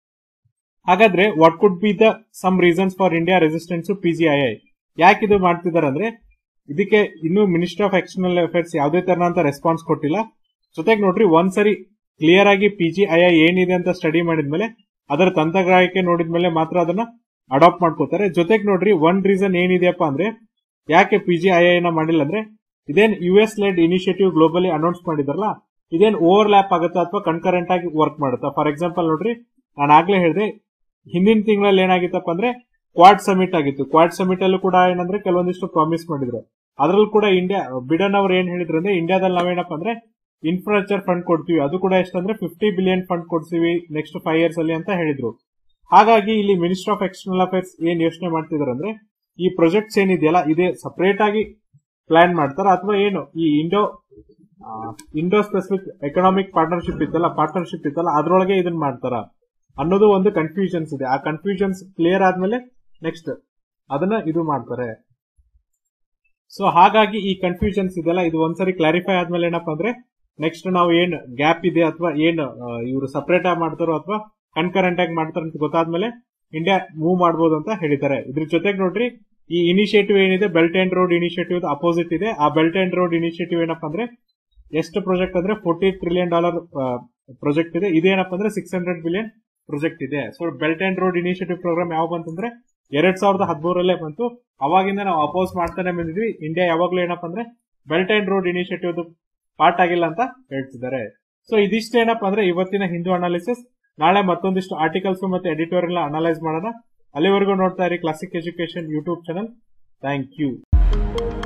ಹಾಗಾದ್ರೆ what could be the some reasons for India resistance PGI ಯಾಕೆ ಇದು ಮಾಡ್ತಿದ್ದಾರೆ ಅಂದ್ರೆ ಇದಕ್ಕೆ ಇನ್ನು ಮಿನಿಸ್ಟ್ರಿ ಆಫ್ ಎಕ್ಸ್ಟರ್ನಲ್ ಅಫೇರ್ಸ್ ಯಾವುದೇ ತರನಂತ ರೆಸ್ಪಾನ್ಸ್ ಕೊಟ್ಟಿಲ್ಲ ಜೊತೆಗೆ ನೋಡ್ರಿ ಒಂದ್ಸರಿ ಕ್ಲಿಯರ್ ಆಗಿ ಪಿಜಿಐ ಏನಿದೆ ಅಂತ ಸ್ಟಡಿ ಮಾಡಿದ್ಮೇಲೆ ಅದರ ತಂತ್ರಗ್ರಾಹಕ್ಕೆ ನೋಡಿದ್ಮೇಲೆ ಮಾತ್ರ ಅದನ್ನ ಅಡಾಪ್ಟ್ ಮಾಡ್ಕೋತಾರೆ ಜೊತೆಗೆ ನೋಡ್ರಿ ಒನ್ ರೀಸನ್ ಏನಿದೆಯಪ್ಪ ಅಂದ್ರೆ ಯಾಕೆ ಪಿಜಿಐ ನ ಮಾಡಿಲ್ಲ ಅಂದ್ರೆ ಇದೇನ್ U S led initiative globally announce ಮಾಡಿದಾರಲ್ಲ ಇದೇನ್ ಓವರ್ ಲ್ಯಾಪ್ ಆಗುತ್ತಾ ಅಥವಾ ಕನ್ಕರೆಂಟ್ ಆಗಿ ವರ್ಕ್ ಮಾಡುತ್ತಾ ಫಾರ್ ಎಕ್ಸಾಂಪಲ್ ನೋಡ್ರಿ ನಾನು ಆಗ್ಲೇ ಹೇಳಿದೆ ಹಿಂದಿನ ತಿಂಗಳಲ್ಲಿ ಏನಾಗಿತ್ತಪ್ಪ ಅಂದ್ರೆ ಕ್ವಾಡ್ ಸಮಿಟ್ ಆಗಿತ್ತು ಕ್ವಾಡ್ ಸಮಿಟ್ ಅಲ್ಲೂ ಕೂಡ ಏನಂದ್ರೆ ಕೆಲವೊಂದಿಷ್ಟು ಪ್ರಾಮಿಸ್ ಮಾಡಿದ್ರು ಅದ್ರಲ್ಲೂ ಕೂಡ ಇಂಡಿಯಾ ಬಿಡನ್ ಅವ್ರು ಏನ್ ಹೇಳಿದ್ರು ಅಂದ್ರೆ ಇಂಡಿಯಾದಲ್ಲಿ ನಾವೇನಪ್ಪ ಅಂದ್ರೆ ಇನ್ಫ್ರಾಸ್ಟ್ರಕ್ಚರ್ ಫಂಡ್ ಕೊಡ್ತೀವಿ ಅದು ಕೂಡ ಎಷ್ಟಂದ್ರೆ ಫಿಫ್ಟಿ ಬಿಲಿಯನ್ ಫಂಡ್ ಕೊಡ್ತೀವಿ ನೆಕ್ಸ್ಟ್ ಫೈವ್ ಇಯರ್ಸ್ ಅಲ್ಲಿ ಅಂತ ಹೇಳಿದ್ರು ಹಾಗಾಗಿ ಇಲ್ಲಿ ಮಿನಿಸ್ಟರ್ ಆಫ್ ಎಕ್ಸ್ಟರ್ನಲ್ ಅಫೇರ್ಸ್ ಏನ್ ಯೋಚನೆ ಮಾಡ್ತಿದಾರೆ ಅಂದ್ರೆ ಈ ಪ್ರಾಜೆಕ್ಟ್ಸ್ ಏನಿದೆಯಲ್ಲ ಇದೇ ಸಪರೇಟ್ ಆಗಿ ಪ್ಲಾನ್ ಮಾಡ್ತಾರ ಅಥವಾ ಏನು ಈ Indo Indo Pacific economic partnership ಇತ್ತಲ್ಲ ಪಾರ್ಟ್ನರ್ಶಿಪ್ ಇತ್ತಲ್ಲ ಅದ್ರೊಳಗೆ ಇದನ್ನ ಮಾಡ್ತಾರ ಅನ್ನೋದು ಒಂದು ಕನ್ಫ್ಯೂಷನ್ಸ್ ಇದೆ ಆ ಕನ್ಫ್ಯೂಷನ್ಸ್ ಕ್ಲಿಯರ್ ಆದ್ಮೇಲೆ ನೆಕ್ಸ್ಟ್ ಅದನ್ನ ಇದು ಮಾಡ್ತಾರೆ ಸೊ ಹಾಗಾಗಿ ಈ ಕನ್ಫ್ಯೂಷನ್ಸ್ ಇದೆಲ್ಲ ಇದು ಒಂದ್ಸರಿ ಕ್ಲಾರಿಫೈ ಆದ್ಮೇಲೆ ಏನಪ್ಪಾ ಅಂದ್ರೆ ನೆಕ್ಸ್ಟ್ ನಾವು ಏನ್ ಗ್ಯಾಪ್ ಇದೆ ಅಥವಾ ಏನ್ ಇವರು ಸಪರೇಟ್ ಆಗಿ ಮಾಡ್ತಾರೋ ಅಥವಾ ಕನ್ಕರೆಂಟ್ ಆಗಿ ಮಾಡ್ತಾರ ಅಂತ ಗೊತ್ತಾದ್ಮೇಲೆ ಇಂಡಿಯಾ ಮೂವ್ ಮಾಡಬಹುದು ಅಂತ ಹೇಳಿದ್ದಾರೆ ಇದ್ರ ಜೊತೆಗೆ ನೋಡ್ರಿ ಈ ಇನಿಷಿಯೇಟಿವ್ ಏನಿದೆ belt and road initiative opposite ಇದೆ ಆ ಬೆಲ್ಟ್ ಅಂಡ್ ರೋಡ್ ಇನಿಷಿಯೇಟಿವ್ ಏನಪ್ಪಾ ಅಂದ್ರೆ ಎಷ್ಟು ಪ್ರಾಜೆಕ್ಟ್ ಅಂದ್ರೆ ಫೋರ್ಟಿ ಟ್ರಿಲಿಯನ್ ಡಾಲರ್ ಪ್ರಾಜೆಕ್ಟ್ ಇದೆ ಇದೇನಪ್ಪ ಅಂದ್ರೆ ಸಿಕ್ಸ್ ಹಂಡ್ರೆಡ್ ಬಿಲಿಯನ್ ಪ್ರಾಜೆಕ್ಟ್ ಇದೆ so belt and road initiative program ಯಾವ ಬಂತಂದ್ರೆ ಎರಡ್ ಸಾವಿರದ ಹದಿಮೂರಲ್ಲೇ ಬಂತು ಅವಾಗಿಂದ ನಾವು ಅಪೋಸ್ ಮಾಡ್ತಾನೆ ಬಂದಿದ್ವಿ ಇಂಡಿಯಾ ಯಾವಾಗ್ಲೂ ಏನಪ್ಪಾ ಅಂದ್ರೆ belt and road initiative part ಆಗಿಲ್ಲ ಅಂತ ಹೇಳ್ತಿದ್ದಾರೆ ಸೊ ಇದಿಷ್ಟು ಏನಪ್ಪಾ ಅಂದ್ರೆ ಇವತ್ತಿನ ಹಿಂದೂ ಅನಾಲಿಸಿಸ್ ನಾಳೆ ಮತ್ತೊಂದಿಷ್ಟು ಆರ್ಟಿಕಲ್ಸ್ ಮತ್ತೆ ಎಡಿಟೋರಿಯಲ್ ಅನಲೈಸ್ ಮಾಡೋಣ ಅಲ್ಲಿವರೆಗೂ ನೋಡ್ತಾ ಇರಿ classic education YouTube channel thank you